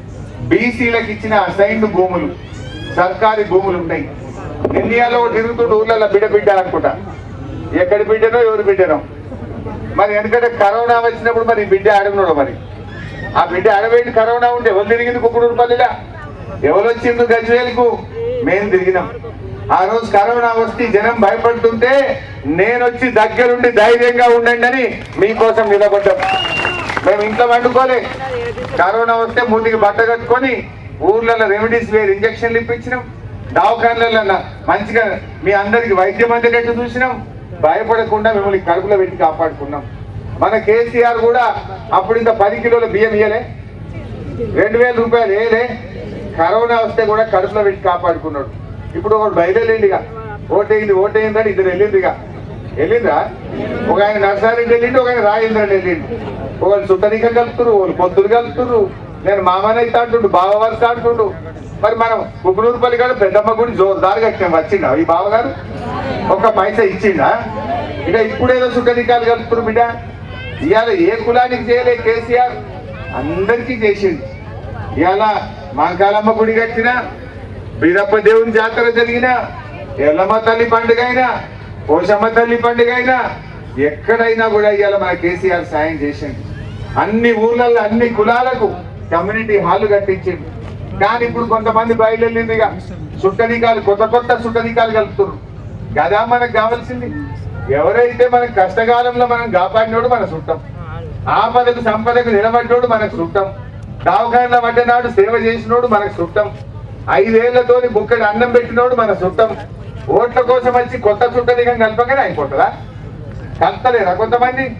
బీసీలకు ఇచ్చిన అసైన్డ్ భూములు సర్కారీ భూములు ఉంటాయి ఇండియాలో తిరుగుతుండే ఊర్లలో బిడ్డ బిడ్డ అనుకుంటా ఎక్కడి బిడ్డనో ఎవరి బిడ్డనో మరి ఎందుకంటే కరోనా వచ్చినప్పుడు మరి బిడ్డ అడుగున్నాడు మరి ఆ బిడ్డ అడవేంటి కరోనా ఉంటే ఎవరు తిరిగింది కుక్కుడూరు పల్లిలా ఎవరు వచ్చిండ్రు గజ్వేల్కు మేము తిరిగినాం ఆ రోజు కరోనా వస్తే జనం భయపడుతుంటే నేను వచ్చి దగ్గరుండి ధైర్యంగా ఉండండి అని మీకోసం నిలబడ్డాం మేము ఇంట్లో వండుకోలే కరోనా వస్తే మూతికి బట్ట కట్టుకొని ఊర్లలో రెమెడీస్ వేరు ఇంజక్షన్లు ఇప్పించినాం దవాఖానలలో మంచిగా మీ అందరికి వైద్యం అందేటట్టు చూసినాం భయపడకుండా మిమ్మల్ని కడుపులో పెట్టి కాపాడుకున్నాం మన కేసీఆర్ కూడా అప్పుడు ఇంకా పది కిలోల బియ్యం ఇయ్యలే రెండు వేల రూపాయలు ఏలే కరోనా వస్తే కూడా కడుపులో పెట్టి కాపాడుకున్నాడు ఇప్పుడు ఒకడు బయలుదేరిండిగా ఓటేయింది ఓటేయిందని ఇద్దరు వెళ్ళిండ్రిగా వెళ్ళిండ్రా ఒక ఆయన నర్సారెడ్డి వెళ్ళిండు ఒక ఆయన రాజేంద్రని వెళ్ళిండు ఒకళ్ళు చుట్టరిక కలుపుతురు ఒకళ్ళు పొత్తులు కలుపుతురు నేను మామనైతే అంటుండు బావ వరుస అంటుండు మరి మనం కుకునూరుపల్లి కాడ పెద్దమ్మ గుడి జోరుదారు కట్టినాం వచ్చిండా ఈ బావగారు ఒక పైసా ఇచ్చిండా ఇక ఇప్పుడేదో చుట్టరికాలు కలుపుతురు బిడ్డ ఇవాళ ఏ కులానికి చేయలే కేసీఆర్ అందరికీ చేసిండు ఇవాళ మాంకాలమ్మ గుడి కట్టినా బీరప్ప దేవుని జాతర జరిగిన ఎల్లమ్మ తల్లి పండుగ అయినా పోషమ్మ తల్లి పండుగ అయినా ఎక్కడైనా కూడా ఇవాళ మన కేసీఆర్ సాయం చేసిండు అన్ని ఊర్లలో అన్ని కులాలకు కమ్యూనిటీ హాల్ కట్టించిండు కానీ ఇప్పుడు కొంతమంది బయలుదేరింది ఇక సుట్టనికాలు కొత్త కొత్త సుట్టనికాలు కలుపుతున్నారు కదా మనకు కావాల్సింది ఎవరైతే మనకు కష్టకాలంలో మనం కాపాడినోడు మన చుట్టం ఆపదకు సంపదకు నిలబడ్డోడు మనకు చుట్టం దావకాయల పడ్డనాడు సేవ చేసినోడు మనకు చుట్టం ఐదేళ్లతోని బుక్కడి అన్నం పెట్టినోడు మన చుట్టం ఓట్ల కోసం వచ్చి కొత్త చుట్టనికం కలపగానే అయిపోతుందా కలతలేరా కొంతమంది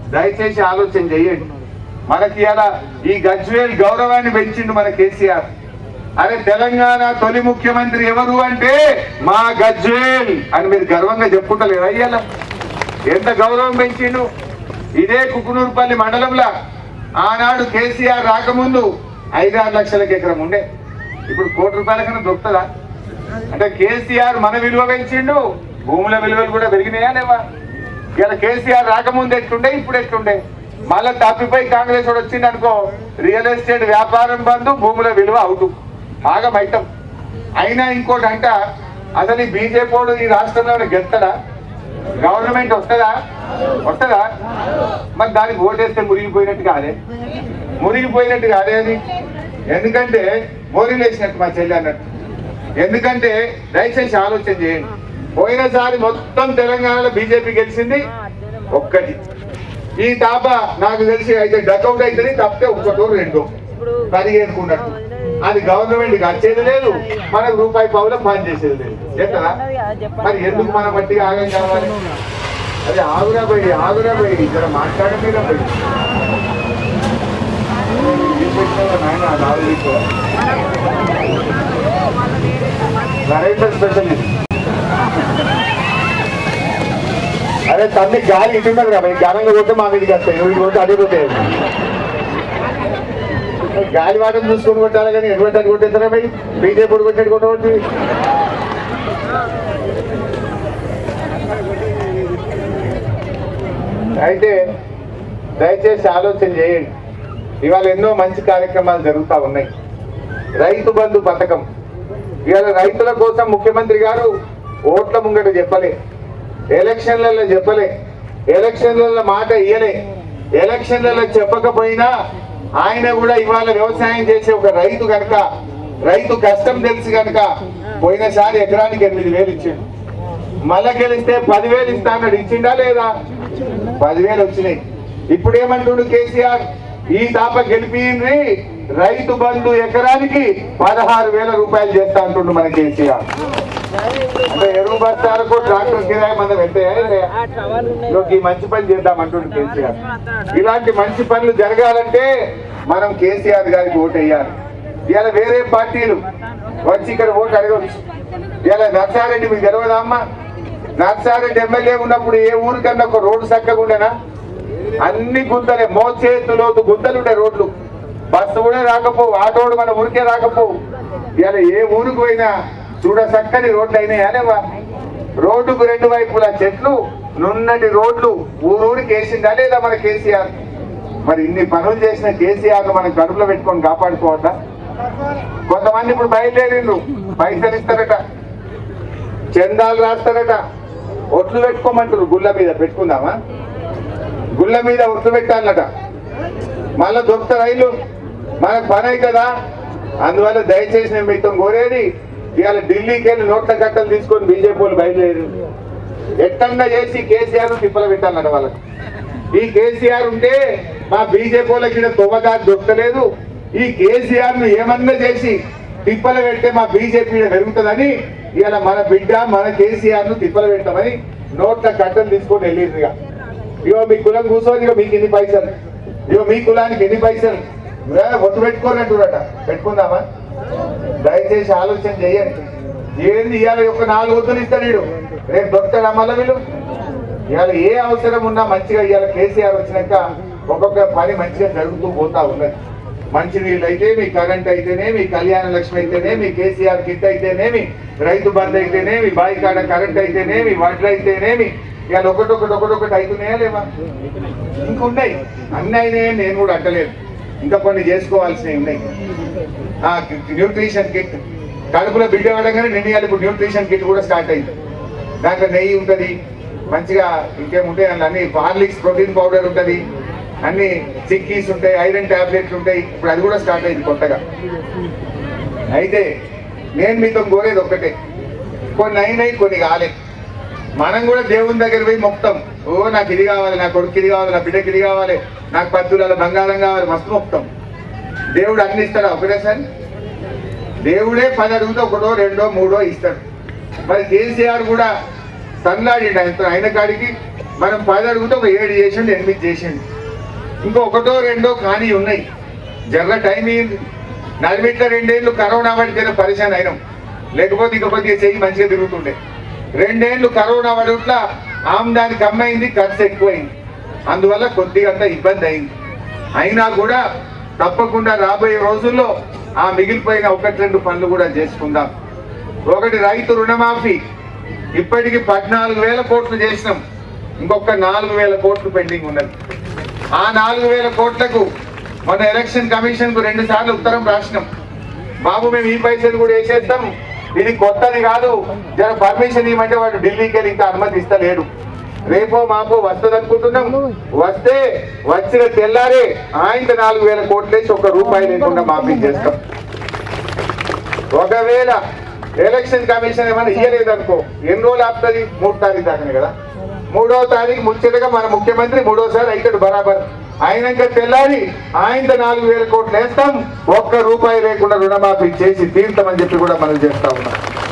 దయచేసి ఆలోచన చేయండి మనకి ఇలా ఈ గజ్వేల్ గౌరవాన్ని పెంచిండు మన కేసీఆర్ అరే తెలంగాణ తొలి ముఖ్యమంత్రి ఎవరు అంటే మా గజ్వేల్ అని మీరు గర్వంగా చెప్పుకుంటలేరు అయ్యాల ఎంత గౌరవం పెంచిండు ఇదే కుకునూరుపల్లి మండలంలో ఆనాడు కేసీఆర్ రాకముందు ఐదారు లక్షలకి ఎకరం ఉండే ఇప్పుడు కోటి రూపాయల కన్నా దొరుకుతుందా అంటే కేసీఆర్ మన విలువ పెంచిండు భూముల విలువలు కూడా పెరిగినాయా లేవా ఇలా కేసీఆర్ రాకముందు ఎట్లుండే ఇప్పుడు ఎట్లుండే మళ్ళీ తప్పిపోయి కాంగ్రెస్ వాడు వచ్చింది అనుకో రియల్ ఎస్టేట్ వ్యాపారం బంధు భూముల విలువ అవుట్ బాగా బయటం అయినా ఇంకోటి అంట అసలు ఈ బీజేపీ వాడు ఈ రాష్ట్రంలో ఏమైనా గెలుస్తాడా గవర్నమెంట్ వస్తుందా వస్తుందా మరి దానికి ఓటేస్తే మురిగిపోయినట్టు కాదే మురిగిపోయినట్టు కాదే అది ఎందుకంటే మోరీలు వేసినట్టు మా చెల్లి అన్నట్టు ఎందుకంటే దయచేసి ఆలోచన చేయండి పోయినసారి మొత్తం తెలంగాణలో బీజేపీ గెలిచింది ఒక్కటి ఈ తాప నాకు తెలిసి అయితే డకౌట్ అవుతుంది తప్పితే ఒక్కటో రెండో పదిహేనుకున్నట్టు అది గవర్నమెంట్ వచ్చేది లేదు మనకు రూపాయి పావులో పని చేసేది లేదు ఎట్లా మరి ఎందుకు మన మట్టిగా ఆగం కావాలి అదే ఆగురా పోయి ఆగురా పోయి ఇక్కడ మాట్లాడడం మీద పోయి ఏం పెట్టినావో నాయన అది ఆగు తీసుకో. నరేంద్ర స్పెషలిస్ట్ అరే తల్లి గాలి ఇటున్నది కదా ఘనంగా కొట్టే మా మీదకి వస్తాయి నువ్వు ఇటు కొట్టి అదే కొట్టే గాలి వాటం చూసుకొని కొట్టాలి కానీ ఎటువంటి అది కొట్టేస్తారా భయ్ బీజేపీ కొట్టేది కొట్టవచ్చు అయితే దయచేసి ఆలోచన చేయండి ఇవాళ ఎన్నో మంచి కార్యక్రమాలు జరుగుతూ ఉన్నాయి రైతు బంధు పథకం ఇవాళ రైతుల కోసం ముఖ్యమంత్రి గారు ఓట్ల ముంగట చెప్పలే ఎలక్షన్లలో చెప్పలే ఎలక్షన్లలో మాట ఇయ్యలే ఎలక్షన్లలో చెప్పకపోయినా ఆయన కూడా ఇవాళ వ్యవసాయం చేసే ఒక రైతు కనుక రైతు కష్టం తెలిసి కనుక పోయినసారి ఎకరానికి ఎనిమిది వేలు ఇచ్చిండు మళ్ళా గెలిస్తే పదివేలు ఇస్తా అన్నాడు ఇచ్చిండా లేదా పదివేలు వచ్చినాయి ఇప్పుడు ఏమంటుండు కేసీఆర్ ఈ తాప గెలిపింది రైతు బంధు ఎకరానికి పదహారు వేల రూపాయలు చేస్తా అంటుండు మన కేసీఆర్ అంటే ఎరువు బస్తాలకు ట్రాక్టర్ కిరాయి మనం వెళ్తాయా లేదా? ఇదిగో ఈ మంచి పని చేద్దాం అంటుండు కేసీఆర్ ఇలాంటి మంచి పనులు జరగాలంటే మనం కేసీఆర్ గారికి ఓటు వేయాలి ఇలా వేరే పార్టీలు వచ్చి ఇక్కడ ఓటు అడగవచ్చు ఇలా నర్సారెడ్డి మీకు తెలియదా అమ్మా నర్సారెడ్డి ఎమ్మెల్యే ఉన్నప్పుడు ఏ ఊరికన్నా ఒక రోడ్డు చక్కగా ఉండేనా అన్ని గుంతలే మోచేతులోతు గుంతలు ఉండే రోడ్లు బస్సు కూడా రాకపోవు ఆటోడు మన ఊరికే రాకపోవు ఇలా ఏ ఊరికి పోయినా చూడ చక్కని రోడ్లు అయినాయా లేవా రోడ్డుకు రెండు వైపుల చెట్లు నున్నటి రోడ్లు ఊరూరికి వేసిందా లేదా మన కేసీఆర్ మరి ఇన్ని పనులు చేసిన కేసీఆర్ మనం కడుపులో పెట్టుకొని కాపాడుకోవద్దా కొంతమంది ఇప్పుడు బయలుదేరిండ్రు పైసలు ఇస్తారట చందాలు రాస్తారట ఒట్లు పెట్టుకోమంటారు గుళ్ళ మీద పెట్టుకుందామా గుళ్ళ మీద ఒట్లు పెట్టాలట మళ్ళా దొరుకుతా రైలు మనకు పని అయి కదా అందువల్ల దయచేసి నేను మీతో కోరేది ఇవాళ ఢిల్లీకి వెళ్ళి నోట్ల కట్టలు తీసుకొని బీజేపీ వాళ్ళు బయలుదేరు ఎట్టన్నా చేసి కేసీఆర్ తిప్పల పెట్టాలన్నట వాళ్ళకి ఈ కేసీఆర్ ఉంటే మా బీజేపీ వాళ్ళకి ఈడ తొవ్వదారి దొరకలేదు ఈ కేసీఆర్ ను ఏమన్నా చేసి తిప్పల పెడితే మా బీజేపీ ఈడ పెరుగుతుందని ఇవాళ మన బిడ్డ మన కేసీఆర్ ను తిప్పల పెట్టమని నోట్ల కట్టలు తీసుకొని వెళ్ళింది ఇక ఇగో మీ కులం కూర్చొని ఇగో మీకు ఎన్ని పైసలు ఇగో మీ కులానికి ఎన్ని పైసలు ఏ, ఒట్టు పెట్టుకోనట్టురట పెట్టుకుందామా దయచేసి ఆలోచన చేయండి ఏంది ఇవాళ ఒక నాలుగు వద్దులు ఇస్తాడు వీడు రేపు దొరుకుతాడా మళ్ళీ వీళ్ళు ఇవాళ ఏ అవసరం ఉన్నా మంచిగా ఇవాళ కేసీఆర్ వచ్చినాక ఒక్కొక్క పని మంచిగా జరుగుతూ పోతా ఉన్నది మంచినీళ్ళు అయితేమి కరెంట్ అయితేనేమి కళ్యాణ లక్ష్మి అయితేనేమి కేసీఆర్ కిట్ అయితేనేమి రైతు బంద్ అయితేనేమి బాయికాడ కరెంట్ అయితేనేమి వడ్లు అయితేనేమి ఇవాళ ఒకటొకటి ఒకటొకటి అవుతున్నాయా లేవా ఇంకా ఉన్నాయి అన్ని అయినాయి నేను కూడా అంటలేదు ఇంకా కొన్ని చేసుకోవాల్సినవి ఉన్నాయి ఆ, న్యూట్రిషన్ కిట్ కడుపులో బిడ్డ పడగానే నిండియాలి ఇప్పుడు న్యూట్రిషన్ కిట్ కూడా స్టార్ట్ అయింది దాంట్లో నెయ్యి ఉంటుంది మంచిగా ఇంకేముంటాయి అందులో అన్ని హార్లిక్స్ ప్రోటీన్ పౌడర్ ఉంటుంది అన్ని చిక్కీస్ ఉంటాయి ఐరన్ టాబ్లెట్లు ఉంటాయి ఇప్పుడు అది కూడా స్టార్ట్ అయింది కొత్తగా అయితే నేను మీతో కోరేది ఒక్కటే కొన్ని అయినాయి కొన్ని కాలేదు మనం కూడా దేవుని దగ్గర పోయి మొక్తాం ఓ నాకు ఇది కావాలి నా కొడుకు ఇది కావాలి నా బిడ్డకి ఇది కావాలి నాకు పత్తుల బంగారం కావాలి మస్తు మొక్తాం దేవుడు అన్ని ఇస్తాడా ఒకటేసారి దేవుడే పది అడుగుతో ఒకటో రెండో మూడో ఇస్తాడు మరి కేసీఆర్ కూడా తన్లాడి ఆయన ఆయన కాడికి మనం పది అడిగితే ఒక ఏడు చేసిండు ఎనిమిది చేసిండు ఇంకో ఒకటో రెండో కానీ ఉన్నాయి జర్ర టైం అయింది నడిమిట్ల రెండేళ్ళు కరోనా పడితేనే పరిశాన్ అయినాం లేకపోతే ఇంక కొద్దిగా చెయ్యి మంచిగా తిరుగుతుండే రెండేళ్ళు కరోనా పడుట్ల ఆమ్దాని కమ్మైంది ఖర్చు ఎక్కువైంది అందువల్ల కొద్దిగా అంత ఇబ్బంది అయింది అయినా కూడా తప్పకుండా రాబోయే రోజుల్లో ఆ మిగిలిపోయిన ఒకటి రెండు పనులు కూడా చేసుకుందాం ఒకటి రైతు రుణమాఫీ ఇప్పటికి పద్నాలుగు వేల కోట్లు చేసినాం ఇంకొక నాలుగు వేల కోట్లు పెండింగ్ ఉన్నది ఆ నాలుగు వేల కోట్లకు మన ఎలక్షన్ కమిషన్ కు రెండు సార్లు ఉత్తరం రాసినాం బాబు మేము ఈ పైసలు కూడా వేసేస్తాం ఇది కొత్తది కాదు జర పర్మిషన్ ఇవ్వమంటే వాడు ఢిల్లీకి వెళ్ళి ఇంకా అనుమతి ఇస్తలేడు రేపో మాపో వస్తుంది అనుకుంటున్నాం వస్తే వచ్చిన తెల్లారే ఆయన నాలుగు వేల కోట్లు వేసి ఒక్క రూపాయి లేకుండా మాఫీ చేస్తాం ఒకవేళ ఎలక్షన్ కమిషన్ ఏమైనా ఇయ్యలేదు అనుకో ఎన్ని రోజులు ఆపుతుంది మూడు తారీఖు దాకానే కదా మూడో తారీఖు ముచ్చటగా మన ముఖ్యమంత్రి మూడోసారి అవుతాడు బరాబర్ ఆయనక తెల్లారి ఆయన నాలుగు వేల కోట్లు వేస్తాం ఒక్క రూపాయి లేకుండా రుణమాఫీ చేసి తీర్థమని చెప్పి కూడా మనం చేస్తా ఉన్నాం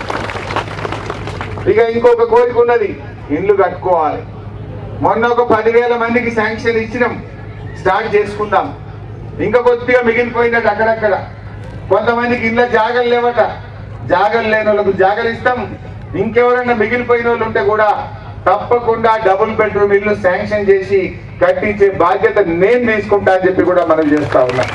ఇక ఇంకొక కోరిక ఉన్నది ఇండ్లు కట్టుకోవాలి మొన్న ఒక పదివేల మందికి శాంక్షన్ ఇచ్చినాం స్టార్ట్ చేసుకుందాం ఇంకా కొద్దిగా మిగిలిపోయినట్టు అక్కడక్కడ కొంతమందికి ఇళ్ళ జాగలు లేవట జాగలు లేని వాళ్ళకు జాగలు ఇస్తాం ఇంకెవరైనా మిగిలిపోయిన వాళ్ళు ఉంటే కూడా తప్పకుండా డబుల్ బెడ్రూమ్ ఇల్లు శాంక్షన్ చేసి కట్టించే బాధ్యత నేను తీసుకుంటా అని చెప్పి కూడా మనం చేస్తా ఉన్నాం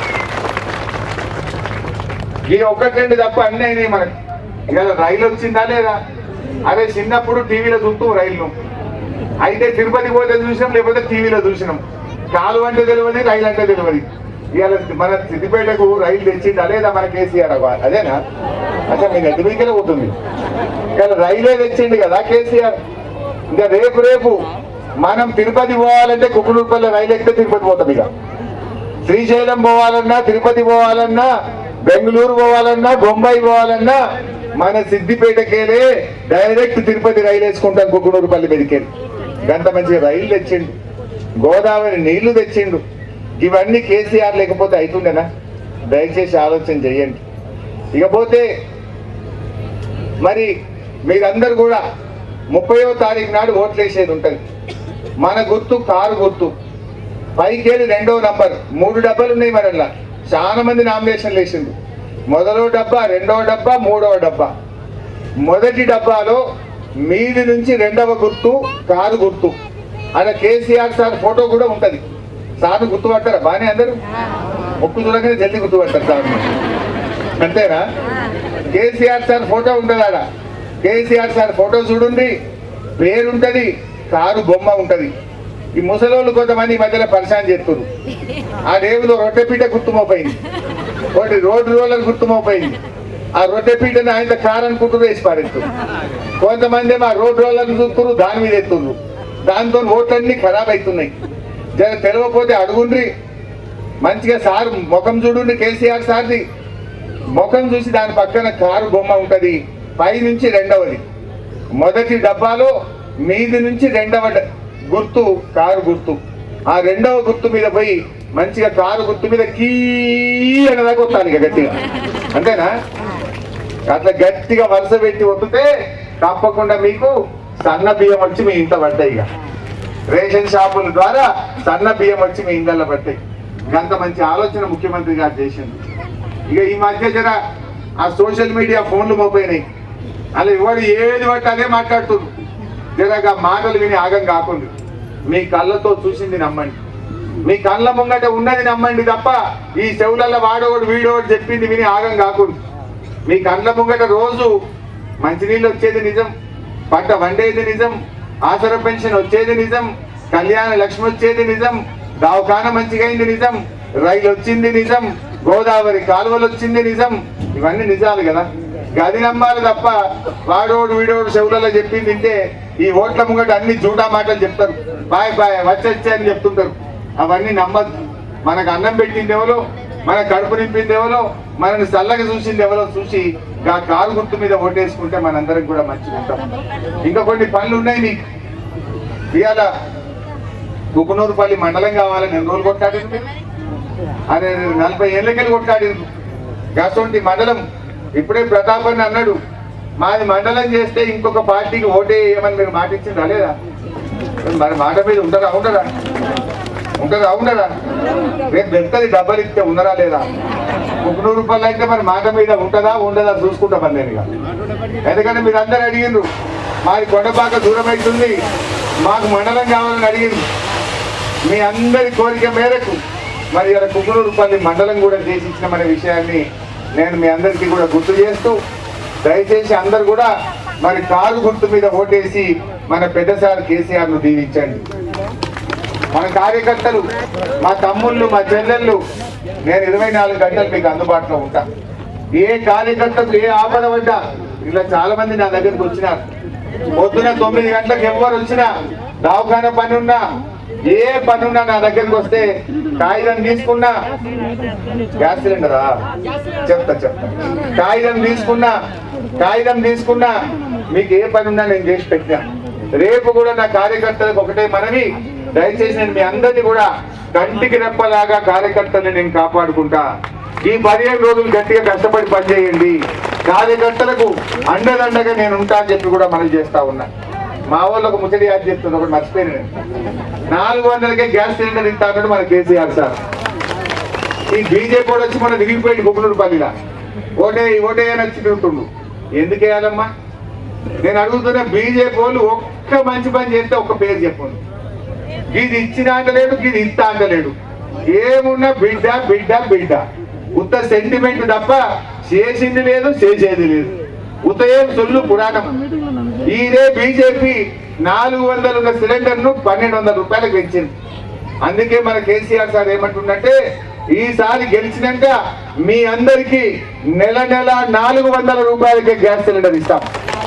ఈ ఒక్కటి రెండు తప్ప అన్నీ అయినాయి మనకి ఇవాళ రైలు వచ్చిందా లేదా అదే చిన్నప్పుడు టీవీలో చూస్తూ రైలు అయితే తిరుపతి పోతే చూసినాం లేకపోతే టీవీలో చూసినాం కాలు అంటే తెలియదు రైలు అంటే తెలియదు ఇవాళ మన సిద్దిపేటకు రైలు తెచ్చిందా లేదా మన కేసీఆర్ అవ్వ- అదేనా అసలు మీ నెత్తి మీదకే పోతుంది ఇవాళ రైలే తెచ్చిండు కదా కేసీఆర్ ఇంకా రేపు రేపు మనం తిరుపతి పోవాలంటే కుకునూరుపల్లి రైలు ఎక్కితే తిరుపతి పోతాం ఇక శ్రీశైలం పోవాలన్నా తిరుపతి పోవాలన్నా బెంగళూరు పోవాలన్నా బొంబాయి పోవాలన్నా మన సిద్దిపేటకేలే డైరెక్ట్ తిరుపతి రైలు వేసుకుంటాం కుక్కునూరుపల్లి మీదకెళ్ళి గంత మంచిగా రైలు తెచ్చిండు గోదావరి నీళ్లు తెచ్చిండు ఇవన్నీ కేసీఆర్ లేకపోతే అవుతుండేనా దయచేసి ఆలోచన చేయండి ఇకపోతే మరి మీరందరూ కూడా ముప్పయో తారీఖు నాడు ఓట్లేసేది ఉంటుంది మన గుర్తు కారు గుర్తు పైకేళ్ళు రెండో నంబర్ మూడు డబ్బాలు ఉన్నాయి మరల్లా చాలా మంది నామినేషన్లు వేసిండు మొదలో డబ్బా రెండో డబ్బా మూడవ డబ్బా మొదటి డబ్బాలో మీది నుంచి రెండవ గుర్తు కారు గుర్తు అక్కడ కేసీఆర్ సార్ ఫోటో కూడా ఉంటది సార్ను గుర్తుపడతారా బానే అందరు ముక్కు చూడగానే జల్దీ గుర్తుపడతారు సార్ అంతేనా కేసీఆర్ సార్ ఫోటో ఉంటది ఆడ కేసీఆర్ సార్ ఫోటో చూడండి పేరుంటది కారు బొమ్మ ఉంటది ఈ ముసలోళ్ళు కొంతమంది ఈ మధ్యలో పరిశాన్ చేస్తున్నారు ఆ రేవులో రొట్టెపీట గుర్తుమోపోయింది ఒకటి రోడ్డు రోలర్ గుర్తుమోపోయింది ఆ రొట్టెపీటని ఆయన కారు అనుకుంటూ వేసి పారేస్తారు కొంతమంది ఏమో ఆ రోడ్డు రోలర్ చూస్తున్నారు దాని మీద ఎత్తున్నారు దాంతో ఓట్లన్నీ ఖరాబ్ అవుతున్నాయి జర తెలియకపోతే అడుగుండ్రి మంచిగా సార్ ముఖం చూడండి కేసీఆర్ సార్ది ముఖం చూసి దాని పక్కన కారు బొమ్మ ఉంటది పై నుంచి రెండవది మొదటి డబ్బాలో మీది నుంచి రెండవ డ- గుర్తు కారు గుర్తు ఆ రెండవ గుర్తు మీద పోయి మంచిగా కారు గుర్తు మీద కీ అనేదాకా వస్తాను ఇక గట్టిగా అంతేనా అట్లా గట్టిగా వరుస పెట్టి వత్తితే తప్పకుండా మీకు సన్న బియ్యం వచ్చి మీ ఇంట పడ్డాయి ఇక రేషన్ షాపుల ద్వారా సన్న బియ్యం వచ్చి మీ ఇండ్లలో పడతాయి గంత మంచి ఆలోచన ముఖ్యమంత్రి గారు చేసింది ఇక ఈ మధ్య జర ఆ సోషల్ మీడియా ఫోన్లు మోపోయినాయి అలా ఎవడు ఏది పట్టి అదే మాట్లాడుతుంది జరగా మాటలు విని ఆగం కాకుండా మీ కళ్ళతో చూసింది నమ్మండి మీ కళ్ళ ముంగట ఉన్నది నమ్మండి తప్ప ఈ చెవులలో వాడోడు వీడోడు చెప్పింది విని ఆగం కాకుండా మీ కళ్ళ ముంగట రోజు మంచినీళ్ళు వచ్చేది నిజం పంట వండేది నిజం ఆసర పెన్షన్ వచ్చేది నిజం కళ్యాణ లక్ష్మి వచ్చేది నిజం దవాఖాన మంచిగైంది నిజం రైలు వచ్చింది నిజం గోదావరి కాలువలు వచ్చింది నిజం ఇవన్నీ నిజాలు కదా గది నమ్మాలి తప్ప వాడోడు వీడోడు చెవులలో చెప్పింది తింటే ఈ ఓట్ల ముంగట అన్ని జూటా మాటలు చెప్తారు బాయ్ బాయ్ వచ్చే అని చెప్తుంటారు అవన్నీ నమ్మద్దు మనకు అన్నం పెట్టింది ఎవరో మన కడుపు నింపింది ఎవరో మనల్ని చల్లగా చూసింది ఎవరో చూసి ఆ కారు గుర్తు మీద ఓటేసుకుంటే మనందరం కూడా మంచిగా ఉంటాం ఇంకా కొన్ని పనులు ఉన్నాయి మీకు ఇవాళ కుకునూరుపల్లి మండలం కావాలని ఎన్ని రోజులు కొట్టాడింది మీరు? అదే నలభై ఏళ్ళకెళ్ళి కొట్టాడింది గసొంటి మండలం ఇప్పుడే ప్రతాపన్ అన్నాడు మాది మండలం చేస్తే ఇంకొక పార్టీకి ఓటే వేయమని మీరు మాటిచ్చిందా లేదా మరి మాట మీద ఉంటారా ఉండరా ఉంటుందా ఉండరా రేపు వెళ్తుంది డబ్బలు ఇస్తే ఉన్నారా లేదా ముప్పై రూపాయలు అయితే మరి మాట మీద ఉంటుందా ఉండదా చూసుకుంటా మరి నేను ఇక. ఎందుకంటే మీరు అందరు అడిగిండ్రు మాది కొండపాక దూరం అవుతుంది మాకు మండలం కావాలని అడిగిండ్రు మీ అందరి కోరిక మేరకు మరి ఇలా కుమ్మనూరుపల్లి మండలం కూడా చేసి ఇచ్చినామనే విషయాన్ని నేను మీ అందరికీ కూడా గుర్తు చేస్తూ దయచేసి అందరు కూడా మరి కారు గుర్తు మీద ఓటేసి మన పెద్దసారి కేసీఆర్ ను దీవించండి మన కార్యకర్తలు మా తమ్ముళ్ళు మా చెల్లెళ్ళు నేను ఇరవై నాలుగు గంటలు మీకు అందుబాటులో ఉంటా ఏ కార్యకర్తకు ఏ ఆపద పడ్డా ఇలా చాలా మంది నా దగ్గరికి వచ్చినారు పొద్దున తొమ్మిది గంటలకు ఎవరు వచ్చినా దవాఖాన పని ఉన్నా ఏ పని ఉన్నా నా దగ్గరికి వస్తే కాగితం తీసుకున్నా గ్యాస్ సిలిండరా చెప్తా చెప్తా కాగితం తీసుకున్నా కాగితం తీసుకున్నా మీకు ఏ పని ఉన్నా నేను చేసి పెట్టినా రేపు కూడా నా కార్యకర్తలకు ఒకటే మనవి దయచేసి నేను మీ అందరినీ కూడా కంటికి రెప్పలాగా కార్యకర్తల్ని నేను కాపాడుకుంటా ఈ పదిహేను రోజులు గట్టిగా కష్టపడి పనిచేయండి కార్యకర్తలకు అండదండగా నేను ఉంటా అని చెప్పి కూడా మనం చేస్తా ఉన్నా మా వాళ్ళకు ముచ్చడి యాడ్ చెప్తుంది ఒకటి మర్చిపోయాను నేను నాలుగు వందలకే గ్యాస్ సిలిండర్ ఇస్తా అన్నాడు మన కేసీఆర్ సార్ ఈ బీజేపీ వాడు వచ్చి మన దిగిపోయింది గుమ్మనూరు పల్లిలా ఓటే ఓటే అని వచ్చి తింటుండు ఎందుకు వేయాలమ్మా నేను అడుగుతున్న బీజేపీ వాళ్ళు ఒక్క మంచి పని చేస్తే ఒక్క పేరు చెప్పండి ఇది ఇచ్చిన అంటలేడు ఇది ఇస్తా అంటలేడు ఏమున్నా బిడ్డ బిడ్డ బిడ్డ ఉత్త సెంటిమెంట్ తప్ప చేసింది లేదు చేసేది లేదు ఉత్త ఏం సొల్లు పురాణం ఇదే బీజేపీ నాలుగు వందల సిలిండర్ ను పన్నెండు వందల రూపాయలకు పెంచింది అందుకే మన కేసీఆర్ సార్ ఏమంటుండంటే ఈసారి గెలిచినాక మీ అందరికి నెల నెల నాలుగు వందల రూపాయలకే గ్యాస్ సిలిండర్ ఇస్తాం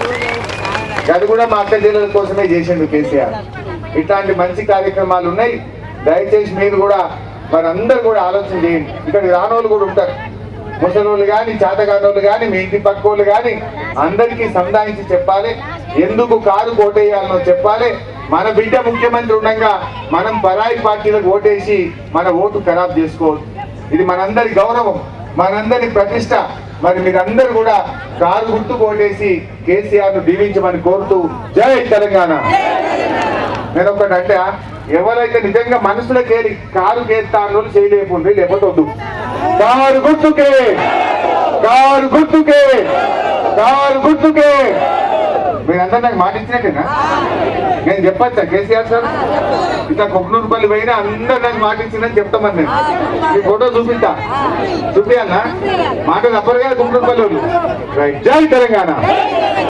అది కూడా మా అక్క జిల్లాల కోసమే చేసిండు కేసీఆర్ ఇట్లాంటి మంచి కార్యక్రమాలు ఉన్నాయి దయచేసి మీరు కూడా మరి అందరు కూడా ఆలోచన చేయండి ఇక్కడ రానోళ్ళు కూడా ఉంటారు ముసలోళ్ళు కానీ చేతగానోళ్ళు కానీ మీ ఇంటి పక్కోళ్ళు కానీ అందరికీ సంధానించి చెప్పాలి ఎందుకు కారు ఓటేయాలనో చెప్పాలి మన బిడ్డ ముఖ్యమంత్రి ఉండగా మనం పరాయి పార్టీలకు ఓటేసి మన ఓటు ఖరాబ్ చేసుకోవద్దు ఇది మనందరి గౌరవం మనందరి ప్రతిష్ట మరి మీరందరూ కూడా కారు గుర్తు ఓటేసి కేసీఆర్ ను దీవించమని కోరుతూ జై తెలంగాణ నేను ఒకటి అంటే ఎవరైతే నిజంగా మనసులో కేరి కారు కేస్తాను చేయలేకుండా లేకపోతే వద్దు కారు గుర్తుకే కారు గుర్తుకే కారు గుర్తుకే మీరందరూ నాకు మాట ఇచ్చినట్టేనా నేను చెప్పచ్చా కేసీఆర్ సార్ ఇట్లా కొక్కనూరుపల్లి పోయినా అందరు నాకు మాట ఇచ్చిందని చెప్తామని నేను మీ ఫోటో చూపిస్తా చూపియాలనా మాట తప్పరుగా కొక్కనూరుపల్లి వాళ్ళు రైట్ జై తెలంగాణ